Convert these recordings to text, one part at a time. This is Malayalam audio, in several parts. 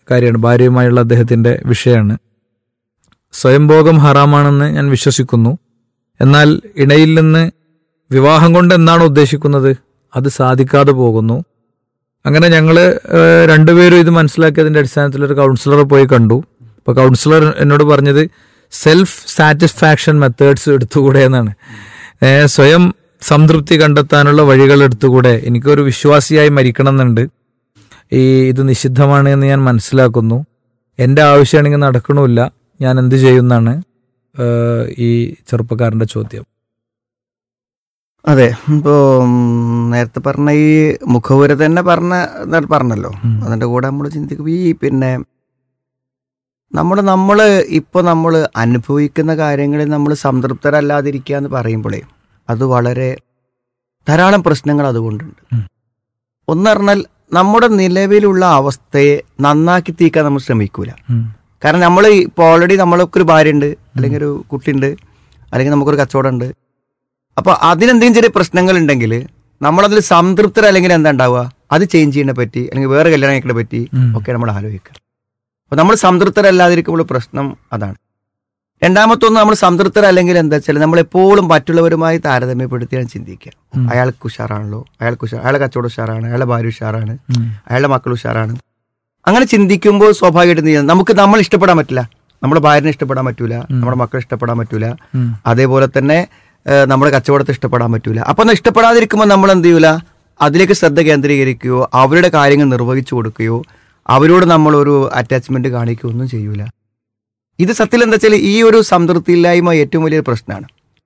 കാര്യമാണ് ഭാര്യയുമായുള്ള അദ്ദേഹത്തിന്റെ വിഷയമാണ് സ്വയംഭോഗം ഹറാമാണെന്ന് ഞാൻ വിശ്വസിക്കുന്നു എന്നാൽ ഇണയിൽ നിന്ന് വിവാഹം കൊണ്ട് എന്താണ് ഉദ്ദേശിക്കുന്നത് അത് സാധിക്കാതെ പോകുന്നു അങ്ങനെ ഞങ്ങൾ രണ്ടുപേരും ഇത് മനസ്സിലാക്കിയതിന്റെ അടിസ്ഥാനത്തിൽ ഒരു കൗൺസിലറെ പോയി കണ്ടു അപ്പോൾ കൗൺസിലർ എന്നോട് പറഞ്ഞത് സെൽഫ് സാറ്റിസ്ഫാക്ഷൻ മെത്തേഡ്സ് എടുത്തുകൂടെ എന്നാണ് ഏ, സ്വയം സംതൃപ്തി കണ്ടെത്താനുള്ള വഴികൾ എടുത്തുകൂടെ എനിക്കൊരു വിശ്വാസിയായി മരിക്കണം എന്നുണ്ട് ഈ ഇത് നിഷിദ്ധമാണ് എന്ന് ഞാൻ മനസ്സിലാക്കുന്നു എൻ്റെ ആവശ്യമാണെങ്കിൽ നടക്കണമില്ല ഞാൻ എന്ത് ചെയ്യുന്നാണ് ഏഹ്, ഈ ചെറുപ്പക്കാരന്റെ ചോദ്യം അതെ ഇപ്പോ ഉം, നേരത്തെ പറഞ്ഞ ഈ മുഖവുര തന്നെ പറഞ്ഞ ഇതാ പറഞ്ഞല്ലോ ഉം. അതിന്റെ കൂടെ നമ്മൾ ചിന്തിക്കും ഈ പിന്നെ നമ്മൾ നമ്മൾ ഇപ്പൊ നമ്മൾ അനുഭവിക്കുന്ന കാര്യങ്ങളിൽ നമ്മൾ സംതൃപ്തരല്ലാതിരിക്കുക എന്ന് പറയുമ്പോഴേ അത് വളരെ ധാരാളം പ്രശ്നങ്ങൾ അതുകൊണ്ടുണ്ട് ഉം. ഒന്ന് പറഞ്ഞാൽ നമ്മുടെ നിലവിലുള്ള അവസ്ഥയെ നന്നാക്കി തീക്കാൻ നമ്മൾ ശ്രമിക്കൂല ഉം. കാരണം നമ്മൾ ഇപ്പോൾ ഓൾറെഡി നമ്മളൊക്കെ ഒരു ഭാര്യ ഉണ്ട് അല്ലെങ്കിൽ ഒരു കുട്ടിയുണ്ട് അല്ലെങ്കിൽ നമുക്കൊരു കച്ചവടം ഉണ്ട് അപ്പൊ അതിനെന്തെങ്കിലും ചെറിയ പ്രശ്നങ്ങൾ ഉണ്ടെങ്കിൽ നമ്മളതിൽ സംതൃപ്തർ അല്ലെങ്കിൽ എന്താ ഉണ്ടാവുക അത് ചേഞ്ച് ചെയ്യുന്നതിനെ പറ്റി അല്ലെങ്കിൽ വേറെ കല്യാണം കഴിക്കുന്നതിനെ പറ്റി ഉം. ഒക്കെ നമ്മൾ ആലോചിക്കുക അപ്പൊ നമ്മൾ സംതൃപ്തരല്ലാതിരിക്കുമ്പോൾ പ്രശ്നം അതാണ് രണ്ടാമത്തൊന്ന് നമ്മൾ സംതൃപ്തരല്ലെങ്കിൽ എന്താ വെച്ചാൽ നമ്മൾ എപ്പോഴും മറ്റുള്ളവരുമായി താരതമ്യപ്പെടുത്തിയാണ് ചിന്തിക്കുക ഉം. അയാൾക്ക് ഉഷാറാണല്ലോ അയാൾക്ക് ഉഷാർ അയാളെ കച്ചവടം ഉഷാറാണ് അയാളെ ഭാര്യ ഉഷാറാണ് ഉം. അയാളുടെ മക്കൾ ഉഷാറാണ് അങ്ങനെ ചിന്തിക്കുമ്പോൾ സ്വാഭാവികമായിട്ടും എന്ത് ചെയ്യും? നമുക്ക് നമ്മൾ ഇഷ്ടപ്പെടാൻ പറ്റില്ല നമ്മുടെ ഭാര്യനെ ഇഷ്ടപ്പെടാൻ പറ്റൂല നമ്മുടെ മക്കളെ ഇഷ്ടപ്പെടാൻ പറ്റൂല ഉം. അതേപോലെ തന്നെ ഏഹ്, നമ്മുടെ കച്ചവടത്തെ ഇഷ്ടപ്പെടാൻ പറ്റൂല അപ്പൊ ഒന്ന് ഇഷ്ടപ്പെടാതിരിക്കുമ്പോൾ നമ്മൾ എന്ത് ചെയ്യൂല അതിലേക്ക് ശ്രദ്ധ കേന്ദ്രീകരിക്കുകയോ അവരുടെ കാര്യങ്ങൾ നിർവഹിച്ചു കൊടുക്കുകയോ അവരോട് നമ്മൾ ഒരു അറ്റാച്ച്മെന്റ് കാണിക്കുകയോ ഒന്നും ചെയ്യൂല ഇത് സത്യത്തിൽ എന്താ വെച്ചാൽ ഈ ഒരു സംതൃപ്തിയില്ലായ്മ ഏറ്റവും വലിയൊരു പ്രശ്നമാണ്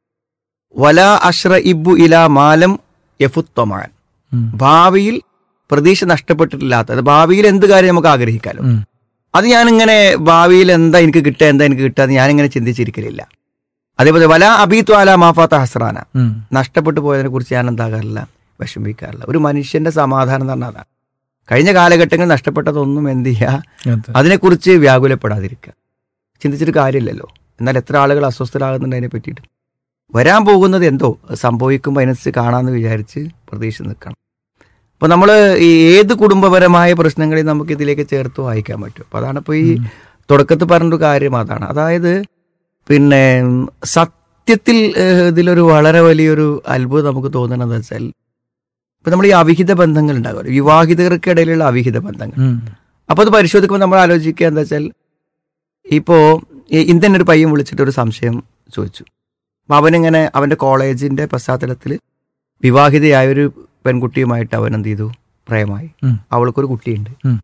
വല അഷ്റ ഇബു ഇല മാലം യഫുത്വമാൻ ഉം. ഭാവിയിൽ പ്രതീക്ഷ നഷ്ടപ്പെട്ടിട്ടില്ലാത്ത അത് ഭാവിയിൽ എന്ത് കാര്യം നമുക്ക് ആഗ്രഹിക്കാലോ ഉം. അത് ഞാനിങ്ങനെ ഭാവിയിൽ എന്താ എനിക്ക് കിട്ടുക എന്താ എനിക്ക് കിട്ടുക എന്ന് ഞാനിങ്ങനെ ചിന്തിച്ചിരിക്കലില്ല അതേപോലെ വല അബീത്തു അല മാഫാത്ത ഹസ്രാന ഉം. നഷ്ടപ്പെട്ടു പോയതിനെ കുറിച്ച് ഞാൻ എന്താകാറില്ല വിഷമിക്കാറില്ല ഒരു മനുഷ്യന്റെ സമാധാനം എന്ന് പറഞ്ഞാൽ അതാണ് കഴിഞ്ഞ കാലഘട്ടങ്ങളിൽ നഷ്ടപ്പെട്ടതൊന്നും എന്ത് ചെയ്യുക അതെ. അതിനെക്കുറിച്ച് വ്യാകുലപ്പെടാതിരിക്കുക ചിന്തിച്ചിട്ട് കാര്യമില്ലല്ലോ എന്നാൽ എത്ര ആളുകൾ അസ്വസ്ഥരാകുന്നുണ്ട് അതിനെ പറ്റിയിട്ട് വരാൻ പോകുന്നത് എന്തോ സംഭവിക്കുമ്പോൾ അതിനനുസരിച്ച് കാണാമെന്ന് വിചാരിച്ച് പ്രതീക്ഷ നിൽക്കണം അപ്പോൾ നമ്മൾ ഈ ഏത് കുടുംബപരമായ പ്രശ്നങ്ങളെയും നമുക്ക് ഇതിലേക്ക് ചേർത്ത് വായിക്കാൻ പറ്റും അപ്പോൾ അതാണ് ഇപ്പോൾ ഈ തുടക്കത്തിൽ പറഞ്ഞൊരു കാര്യം അതാണ് അതായത് പിന്നെ ഉം, സത്യത്തിൽ ഏഹ്, ഇതിലൊരു വളരെ വലിയൊരു അത്ഭുതം നമുക്ക് തോന്നണമെന്ന് വെച്ചാൽ ഇപ്പൊ നമ്മൾ ഈ അവിഹിത ബന്ധങ്ങൾ ഉണ്ടാകുമല്ലോ വിവാഹിതർക്കിടയിലുള്ള അവിഹിത ബന്ധങ്ങൾ ഉം. അപ്പോൾ അത് പരിശോധിക്കുമ്പോൾ നമ്മൾ ആലോചിക്കുക എന്താ വെച്ചാൽ ഇപ്പോൾ ഇന്നലെ ഒരു പയ്യൻ വിളിച്ചിട്ട് ഒരു സംശയം ചോദിച്ചു അപ്പം അവനിങ്ങനെ അവൻ്റെ കോളേജിൻ്റെ പശ്ചാത്തലത്തിൽ വിവാഹിതയായ ഒരു പെൺകുട്ടിയുമായിട്ട് അവൻ എന്ത് ചെയ്തു പ്രേമായി ഉം. അവൾക്കൊരു കുട്ടിയുണ്ട് ഉം.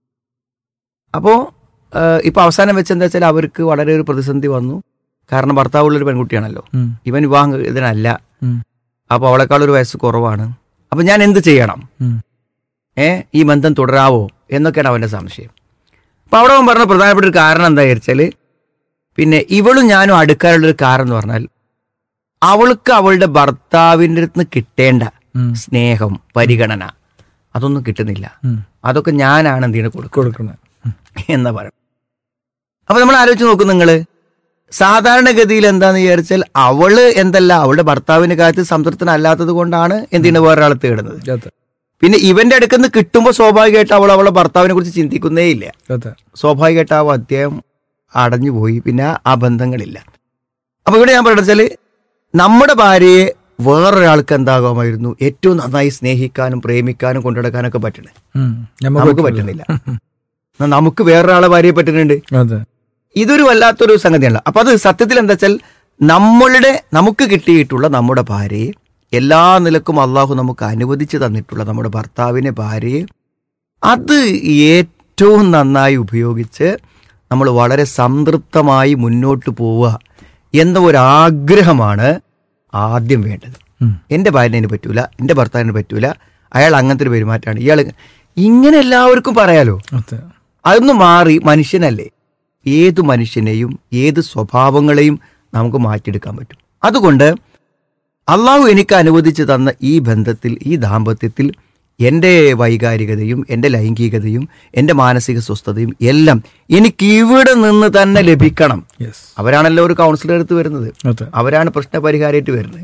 അപ്പോൾ ഇപ്പോൾ അവസാനം വെച്ച് എന്താ വെച്ചാൽ അവർക്ക് വളരെ ഒരു പ്രതിസന്ധി വന്നു കാരണം ഭർത്താവുള്ളൊരു പെൺകുട്ടിയാണല്ലോ ഉം. ഇവൻ വിവാഹം ഇതിനല്ല ഉം. അപ്പോൾ അവളെക്കാൾ ഒരു വയസ്സ് കുറവാണ് അപ്പം ഞാൻ എന്ത് ചെയ്യണം ഉം. ഏ ഈ ബന്ധം തുടരാവോ എന്നൊക്കെയാണ് അവന്റെ സംശയം അപ്പൊ അവിടെ അവൻ പറഞ്ഞ പ്രധാനപ്പെട്ട ഒരു കാരണം എന്താ വെച്ചാൽ പിന്നെ ഇവളും ഞാനും അടുക്കാനുള്ള ഒരു കാരണം എന്ന് പറഞ്ഞാൽ അവൾക്ക് അവളുടെ ഭർത്താവിൻ്റെ അടുത്ത് നിന്ന് കിട്ടേണ്ട ഉം. സ്നേഹം പരിഗണന അതൊന്നും കിട്ടുന്നില്ല ഉം. അതൊക്കെ ഞാനാണ് എന്തിനു കൊടുക്കുക കൊടുക്കണം ഉം. എന്നാ പറയും അപ്പൊ നമ്മൾ ആലോചിച്ച് നോക്കും നിങ്ങള് സാധാരണഗതിയിൽ എന്താന്ന് വിചാരിച്ചാൽ അവള് എന്തല്ല അവളുടെ ഭർത്താവിന്റെ കാര്യത്തിൽ സംതൃപ്തനല്ലാത്തത് കൊണ്ടാണ് എന്തിനു വേറൊരാളെ തേടുന്നത് അതെ. പിന്നെ ഇവന്റെ അടുക്കുന്ന് കിട്ടുമ്പോൾ സ്വാഭാവികമായിട്ട് അവൾ അവളെ ഭർത്താവിനെ കുറിച്ച് ചിന്തിക്കുന്നേ ഇല്ല അതെ. സ്വാഭാവികമായിട്ട് ആ അധ്യായം അടഞ്ഞു പോയി പിന്നെ ആ ബന്ധങ്ങളില്ല അപ്പൊ ഇവിടെ ഞാൻ പറയുന്നത് വെച്ചാല് നമ്മുടെ ഭാര്യയെ വേറൊരാൾക്ക് എന്താകാമായിരുന്നു ഏറ്റവും നന്നായി സ്നേഹിക്കാനും പ്രേമിക്കാനും കൊണ്ടുനടക്കാനൊക്കെ പറ്റണേ ഉം. നമുക്ക് പറ്റുന്നില്ല എന്നാ നമുക്ക് വേറൊരാളെ ഭാര്യയെ പറ്റുന്നുണ്ട് അതെ ഇതൊരു വല്ലാത്തൊരു സംഗതിയല്ല അപ്പൊ അത് സത്യത്തിൽ എന്താ വെച്ചാൽ നമ്മളുടെ നമുക്ക് കിട്ടിയിട്ടുള്ള നമ്മുടെ ഭാര്യയെ എല്ലാ നിലക്കും അള്ളാഹു നമുക്ക് അനുവദിച്ചു തന്നിട്ടുള്ള നമ്മുടെ ഭർത്താവിനെ ഭാര്യയെ അത് ഏറ്റവും നന്നായി ഉപയോഗിച്ച് നമ്മൾ വളരെ സംതൃപ്തമായി മുന്നോട്ട് പോവുക എന്ന ഒരു ആഗ്രഹമാണ് ആദ്യം വേണ്ടത് ഉം. എൻ്റെ ഭാര്യനെ പറ്റൂല എൻ്റെ ഭർത്താവിന് പറ്റൂല അയാൾ അങ്ങനത്തെ ഒരു പെരുമാറ്റമാണ് ഇയാൾ ഇങ്ങനെ എല്ലാവർക്കും പറയാലോ അതെ അതൊന്ന് മാറി മനുഷ്യനല്ലേ ഏത് മനുഷ്യനെയും ഏത് സ്വഭാവങ്ങളെയും നമുക്ക് മാറ്റിയെടുക്കാൻ പറ്റും അതുകൊണ്ട് അള്ളാഹു എനിക്ക് അനുവദിച്ചു തന്ന ഈ ബന്ധത്തിൽ ഈ ദാമ്പത്യത്തിൽ എൻ്റെ വൈകാരികതയും എൻ്റെ ലൈംഗികതയും എൻ്റെ മാനസിക സ്വസ്ഥതയും എല്ലാം എനിക്ക് ഇവിടെ നിന്ന് തന്നെ ലഭിക്കണം യെസ് അവരാണല്ലോ ഒരു കൗൺസിലർ എടുത്ത് വരുന്നത് അതെ അവരാണ് പ്രശ്നപരിഹാരമായിട്ട് വരുന്നത്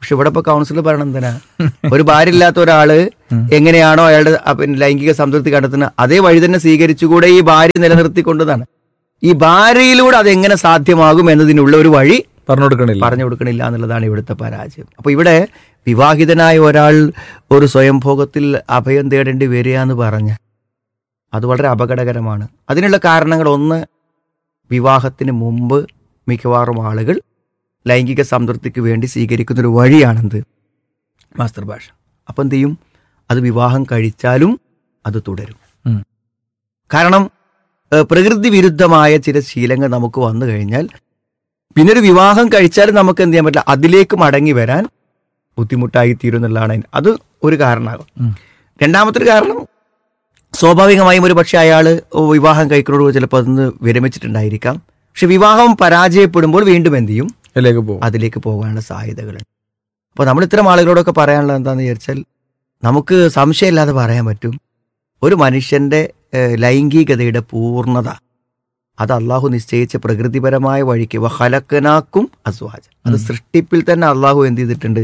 പക്ഷെ ഇവിടെ ഇപ്പൊ കൗൺസിലർ പറയണത് എന്തിനാ ഒരു ഭാര്യ ഇല്ലാത്ത ഒരാള് എങ്ങനെയാണോ അയാളുടെ ആ, പിന്നെ ലൈംഗിക സംതൃപ്തി കണ്ടെത്തുന്നത് അതേ വഴി തന്നെ സ്വീകരിച്ചുകൂടെ ഈ ഭാര്യ നിലനിർത്തിക്കൊണ്ടതാണ് ഈ ഭാര്യയിലൂടെ അതെങ്ങനെ സാധ്യമാകും എന്നതിനുള്ള ഒരു വഴി പറഞ്ഞു കൊടുക്കണില്ല പറഞ്ഞു കൊടുക്കണില്ല എന്നുള്ളതാണ് ഇവിടുത്തെ പരാജയം അപ്പൊ ഇവിടെ വിവാഹിതനായ ഒരാൾ ഒരു സ്വയംഭോഗത്തിൽ അഭയം തേടേണ്ടി വരിക എന്ന് പറഞ്ഞാൽ അത് വളരെ അപകടകരമാണ് അതിനുള്ള കാരണങ്ങൾ ഒന്ന് വിവാഹത്തിന് മുമ്പ് മിക്കവാറും ആളുകൾ ലൈംഗിക സംതൃപ്തിക്ക് വേണ്ടി സ്വീകരിക്കുന്ന ഒരു വഴിയാണെന്ത് മാസ്റ്റർ ഭാഷ അപ്പം എന്ത് ചെയ്യും അത് വിവാഹം കഴിച്ചാലും അത് തുടരും ഉം. കാരണം ഏഹ്, പ്രകൃതി വിരുദ്ധമായ ചില ശീലങ്ങൾ നമുക്ക് വന്നു കഴിഞ്ഞാൽ പിന്നെ ഒരു വിവാഹം കഴിച്ചാലും നമുക്ക് എന്ത് ചെയ്യാൻ പറ്റില്ല അതിലേക്ക് മടങ്ങി വരാൻ ബുദ്ധിമുട്ടായി തീരും എന്നുള്ളതാണ് അതിന്. അത് ഒരു കാരണമാകും ഉം. രണ്ടാമത്തെ ഒരു കാരണം സ്വാഭാവികമായും ഒരു പക്ഷെ അയാൾ വിവാഹം കഴിക്കുന്നതോട് ചിലപ്പോൾ അതൊന്ന് വിരമിച്ചിട്ടുണ്ടായിരിക്കാം പക്ഷെ വിവാഹം പരാജയപ്പെടുമ്പോൾ വീണ്ടും എന്ത് ചെയ്യും അതിലേക്ക് പോകും അതിലേക്ക് പോകാനുള്ള സാധ്യതകളുണ്ട് അപ്പോൾ നമ്മൾ ഇത്തരം ആളുകളോടൊക്കെ പറയാനുള്ളത് എന്താണെന്ന് വിചാരിച്ചാൽ നമുക്ക് സംശയമില്ലാതെ പറയാൻ പറ്റും ഒരു മനുഷ്യന്റെ ഏഹ്, ലൈംഗികതയുടെ പൂർണ്ണത അത് അള്ളാഹു നിശ്ചയിച്ച പ്രകൃതിപരമായ വഴിക്ക് വഹലക്കനാക്കും അസ്വാജ് അത് സൃഷ്ടിപ്പിൽ തന്നെ അള്ളാഹു എന്ത് ചെയ്തിട്ടുണ്ട്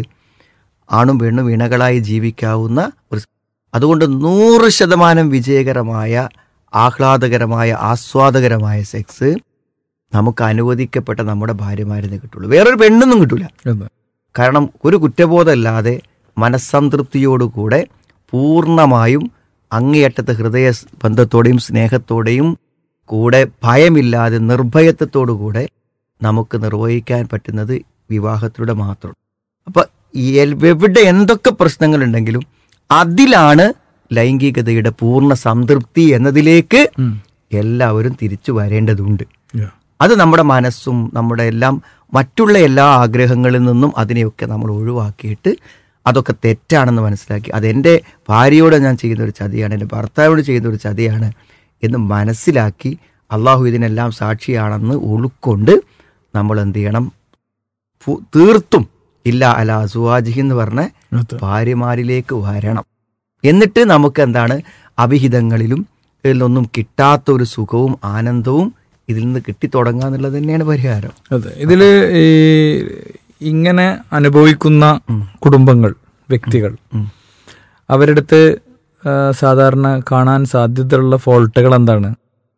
ആണും പെണ്ണും ഇണകളായി ജീവിക്കാവുന്ന ഒരു അതുകൊണ്ട് നൂറ് ശതമാനം വിജയകരമായ ആഹ്ലാദകരമായ ആസ്വാദകരമായ സെക്സ് നമുക്ക് അനുവദിക്കപ്പെട്ട നമ്മുടെ ഭാര്യമാരിൽ നിന്ന് കിട്ടുള്ളൂ വേറൊരു പെണ്ണൊന്നും കിട്ടൂല എന്ന്. കാരണം ഒരു കുറ്റബോധമില്ലാതെ മനസ്സംതൃപ്തിയോടുകൂടെ പൂർണ്ണമായും അങ്ങേയറ്റത്തെ ഹൃദയ സ് ബന്ധത്തോടെയും സ്നേഹത്തോടെയും കൂടെ ഭയമില്ലാതെ നിർഭയത്വത്തോടുകൂടെ നമുക്ക് നിർവഹിക്കാൻ പറ്റുന്നത് വിവാഹത്തിലൂടെ മാത്രം അപ്പൊ ഈ എൽ- എവിടെ എന്തൊക്കെ പ്രശ്നങ്ങളുണ്ടെങ്കിലും അതിലാണ് ലൈംഗികതയുടെ പൂർണ്ണ സംതൃപ്തി എന്നതിലേക്ക് ഉം. എല്ലാവരും തിരിച്ചു വരേണ്ടതുണ്ട് Yeah. അത് നമ്മുടെ മനസ്സും നമ്മുടെ എല്ലാം മറ്റുള്ള എല്ലാ ആഗ്രഹങ്ങളിൽ നിന്നും അതിനെയൊക്കെ നമ്മൾ ഒഴിവാക്കിയിട്ട് അതൊക്കെ തെറ്റാണെന്ന് മനസ്സിലാക്കി അതെൻ്റെ ഭാര്യയോട് ഞാൻ ചെയ്യുന്ന ഒരു ചതിയാണ് എൻ്റെ ഭർത്താവിനോട് ചെയ്യുന്ന ഒരു ചതിയാണ് എന്ന് മനസ്സിലാക്കി അള്ളാഹു ഇതിനെല്ലാം സാക്ഷിയാണെന്ന് ഉൾക്കൊണ്ട് നമ്മൾ എന്ത് ചെയ്യണം ഫു- തീർത്തും ഇല്ല അല അസുവാജിഹി എന്ന് പറഞ്ഞ അതെ. ഭാര്യമാരിലേക്ക് വരണം എന്നിട്ട് നമുക്ക് എന്താണ് അവിഹിതങ്ങളിലും ഇതിലൊന്നും കിട്ടാത്ത ഒരു സുഖവും ആനന്ദവും ഇതിൽ നിന്ന് കിട്ടിത്തുടങ്ങുക എന്നുള്ളത് തന്നെയാണ് പരിഹാരം അതെ ഇതില് ഈ ഇങ്ങനെ അനുഭവിക്കുന്ന കുടുംബങ്ങൾ വ്യക്തികൾ ഉം. അവരുടെ അടുത്ത് ആ, സാധാരണ കാണാൻ സാധ്യതയുള്ള ഫോൾട്ടുകൾ എന്താണ്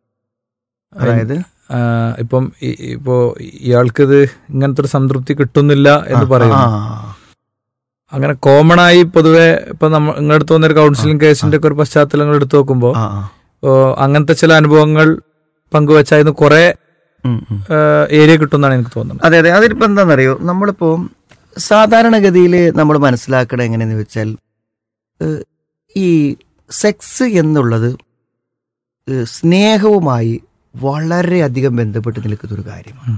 അതായത് ആ, ഇപ്പം ഈ- ഇപ്പോ ഇയാൾക്കിത് ഇങ്ങനത്തെ ഒരു സംതൃപ്തി കിട്ടുന്നില്ല എന്ന് പറയുന്നു ആ, അങ്ങനെ കോമൺ ആയി പൊതുവെ ഇപ്പൊ നമ്മൾ നിങ്ങളുടെ അടുത്ത് വന്നൊരു കൗൺസിലിംഗ് കേസിന്റെ ഒക്കെ ഒരു പശ്ചാത്തലങ്ങൾ എടുത്തു നോക്കുമ്പോൾ ആ, ആ. അങ്ങനത്തെ ചില അനുഭവങ്ങൾ പങ്കുവച്ചായിരുന്നു കുറെ ഉം, ഉം. ഏരിയ കിട്ടുമെന്നാണ് എനിക്ക് തോന്നുന്നത് അതെ അതെ അതിലിപ്പോ എന്താണെന്നറിയോ നമ്മളിപ്പോ സാധാരണഗതിയിൽ നമ്മൾ മനസ്സിലാക്കണം എങ്ങനെയെന്ന് വെച്ചാൽ ഏഹ്, ഈ സെക്സ് എന്നുള്ളത് ഏഹ്, സ്നേഹവുമായി വളരെയധികം ബന്ധപ്പെട്ട് നിൽക്കുന്ന ഒരു കാര്യമാണ്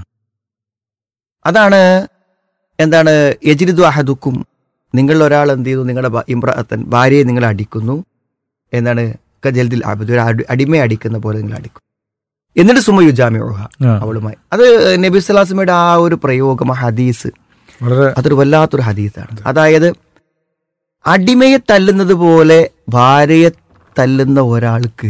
അതാണ് എന്താണ് യജിരിദു അഹദുക്കും നിങ്ങൾ ഒരാൾ എന്ത് ചെയ്തു നിങ്ങളുടെ ഭ- ഇമ്രാത്തൻ ഭാര്യയെ നിങ്ങൾ അടിക്കുന്നു എന്താണ് ജൽദിൽ അബദ് ഒരു അടി- അടിമയെ അടിക്കുന്ന പോലെ നിങ്ങൾ അടിക്കും എന്നിട്ട് സുമ യുജാമിയോഹ ആ, അവളുമായി അത് നബി സ്വലാസ്മയുടെ ആ ഒരു പ്രയോഗം ആ ഹദീസ് വളരെ അതൊരു വല്ലാത്തൊരു ഹദീസാണ് അതായത് അടിമയെ തല്ലുന്നത് പോലെ ഭാര്യയെ തല്ലുന്ന ഒരാൾക്ക്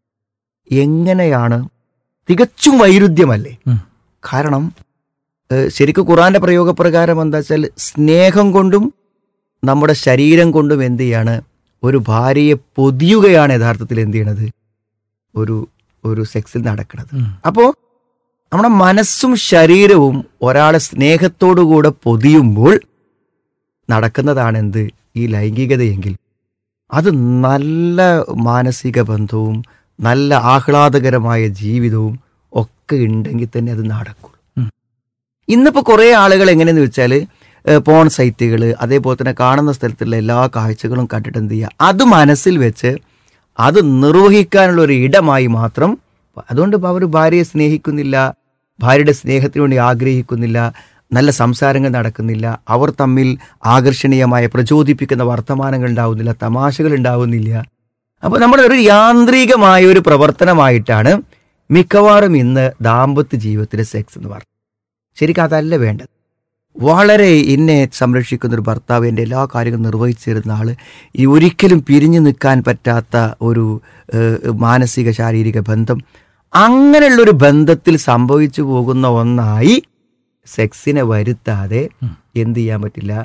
എങ്ങനെയാണ് തികച്ചും വൈരുദ്ധ്യമല്ലേ ഉം. കാരണം ഏഹ്, ശരിക്കും ഖുറാന്റെ പ്രയോഗപ്രകാരം എന്താ വെച്ചാൽ സ്നേഹം കൊണ്ടും നമ്മുടെ ശരീരം കൊണ്ടും എന്ത് ചെയ്യാണ് ഒരു ഭാര്യയെ പൊതിയുകയാണ് യഥാർത്ഥത്തിൽ എന്ത് ചെയ്യണത് ഒരു ഒരു സെക്സിൽ നടക്കുന്നത് ഉം. അപ്പോ നമ്മുടെ മനസ്സും ശരീരവും ഒരാളെ സ്നേഹത്തോടുകൂടെ പൊതിയുമ്പോൾ നടക്കുന്നതാണ് എന്ത് ഈ ലൈംഗികതയെങ്കിൽ അത് നല്ല മാനസിക ബന്ധവും നല്ല ആഹ്ലാദകരമായ ജീവിതവും ഒക്കെ ഉണ്ടെങ്കിൽ തന്നെ അത് നടക്കും ഉം. ഇന്നിപ്പോ കുറെ ആളുകൾ എങ്ങനെയെന്ന് വെച്ചാൽ പോൺ സൈറ്റുകൾ അതേപോലെ തന്നെ കാണുന്ന സ്ഥലത്തുള്ള എല്ലാ കാഴ്ചകളും കണ്ടിട്ട് എന്ത് ചെയ്യുക അത് മനസ്സിൽ വെച്ച് അത് നിർവഹിക്കാനുള്ള ഒരു ഇടമായി മാത്രം അതുകൊണ്ട് ഇപ്പൊ അവർ ഭാര്യയെ സ്നേഹിക്കുന്നില്ല ഭാര്യയുടെ സ്നേഹത്തിന് വേണ്ടി ആഗ്രഹിക്കുന്നില്ല നല്ല സംസാരങ്ങൾ നടക്കുന്നില്ല അവർ തമ്മിൽ ആകർഷണീയമായ പ്രചോദിപ്പിക്കുന്ന വർത്തമാനങ്ങൾ ഉണ്ടാവുന്നില്ല തമാശകൾ ഉണ്ടാവുന്നില്ല അപ്പൊ നമ്മുടെ ഒരു യാന്ത്രികമായ ഒരു പ്രവർത്തനമായിട്ടാണ് മിക്കവാറും ഇന്ന് ദാമ്പത്യ ജീവിതത്തിലെ സെക്സ് എന്ന് പറയുന്നത് ശരിക്കും അതല്ല വേണ്ടത് വളരെ എന്നെ സംരക്ഷിക്കുന്ന ഒരു ഭർത്താവ് എൻ്റെ എല്ലാ കാര്യങ്ങളും നിർവഹിച്ചിരുന്ന ആള് ഈ ഒരിക്കലും പിരിഞ്ഞു നിൽക്കാൻ പറ്റാത്ത ഒരു ഏഹ്, മാനസിക ശാരീരിക ബന്ധം അങ്ങനെയുള്ള ഒരു ബന്ധത്തിൽ സംഭവിച്ചു പോകുന്ന ഒന്നായി സെക്സിനെ വരുത്താതെ എന്ത് ചെയ്യാൻ പറ്റില്ല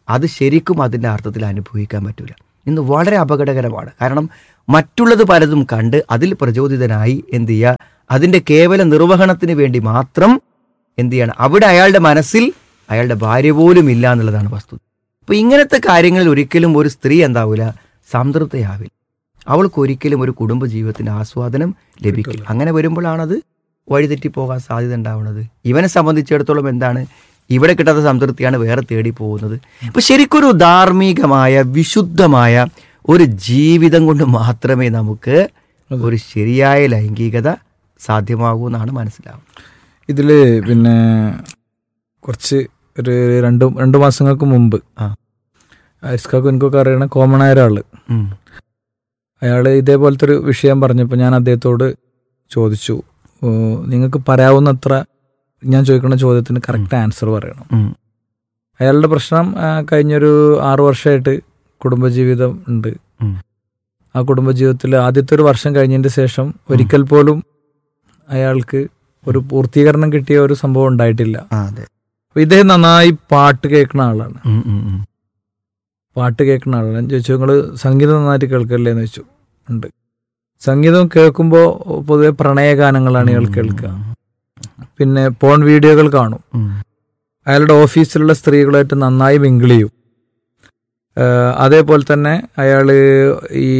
അത് ശരിക്കും അതിൻ്റെ അർത്ഥത്തിൽ അനുഭവിക്കാൻ പറ്റില്ല ഇന്ന് വളരെ അപകടകരമാണ് കാരണം മറ്റുള്ളത് പലതും കണ്ട് അതിൽ പ്രചോദിതനായി എന്ത് ചെയ്യുക അതിൻ്റെ കേവല നിർവഹണത്തിന് വേണ്ടി മാത്രം എന്ത് ചെയ്യണം അവിടെ അയാളുടെ മനസ്സിൽ അയാളുടെ ഭാര്യ പോലും ഇല്ല എന്നുള്ളതാണ് വസ്തുത അപ്പൊ ഇങ്ങനത്തെ കാര്യങ്ങളിൽ ഒരിക്കലും ഒരു സ്ത്രീ എന്താവില്ല സംതൃപ്തയാവില്ല അവൾക്ക് ഒരിക്കലും ഒരു കുടുംബ ജീവിതത്തിന്റെ ആസ്വാദനം ലഭിക്കില്ല അങ്ങനെ വരുമ്പോഴാണത് വഴിതെറ്റി പോകാൻ സാധ്യത ഉണ്ടാവുന്നത് ഇവനെ സംബന്ധിച്ചിടത്തോളം എന്താണ് ഇവിടെ കിട്ടാത്ത സംതൃപ്തിയാണ് വേറെ തേടി പോകുന്നത് ഇപ്പൊ ശരിക്കൊരു ധാർമ്മികമായ വിശുദ്ധമായ ഒരു ജീവിതം കൊണ്ട് മാത്രമേ നമുക്ക് ഒരു ശരിയായ ലൈംഗികത സാധ്യമാകൂ എന്നാണ് മനസ്സിലാവുന്നത് ഇതില് പിന്നെ കുറച്ച് ഒരു രണ്ട് രണ്ട് മാസങ്ങൾക്ക് മുമ്പ് ആ. അരിസ്കാക്കും എനിക്കൊക്കെ അറിയണ കോമൺ ആയ ഒരാള് ഉം. അയാള് ഇതേപോലത്തെ ഒരു വിഷയം പറഞ്ഞപ്പോൾ ഞാൻ അദ്ദേഹത്തോട് ചോദിച്ചു "ഓ, നിങ്ങൾക്ക് പറയാവുന്നത്ര ഞാൻ ചോദിക്കുന്ന ചോദ്യത്തിന് കറക്റ്റ് ആൻസർ പറയണം ഉം. അയാളുടെ പ്രശ്നം ആ, കഴിഞ്ഞൊരു ആറു വർഷമായിട്ട് കുടുംബജീവിതം ഉണ്ട് ഉം. ആ കുടുംബജീവിതത്തിൽ ആദ്യത്തെ ഒരു വർഷം കഴിഞ്ഞതിന്റെ ശേഷം ഒരിക്കൽ പോലും അയാൾക്ക് ഒരു പൂർത്തീകരണം കിട്ടിയ ഒരു സംഭവം ഉണ്ടായിട്ടില്ല ആ, അതെ അപ്പൊ ഇദ്ദേഹം നന്നായി പാട്ട് കേൾക്കുന്ന ആളാണ് ഉം, ഉം, ഉം. പാട്ട് കേൾക്കുന്ന ആളാണ് ഞാൻ ചോദിച്ചു നിങ്ങൾ സംഗീതം നന്നായിട്ട് കേൾക്കല്ലേ എന്ന് ചോദിച്ചു ഉണ്ട് സംഗീതം കേൾക്കുമ്പോൾ പൊതുവെ പ്രണയഗാനങ്ങളാണ് ഇയാൾ കേൾക്കുക പിന്നെ പോൺ വീഡിയോകൾ കാണും ഉം. അയാളുടെ ഓഫീസിലുള്ള സ്ത്രീകളായിട്ട് നന്നായി മിങ്കിൾ ചെയ്യും ഏഹ് അതേപോലെ തന്നെ അയാള് ഈ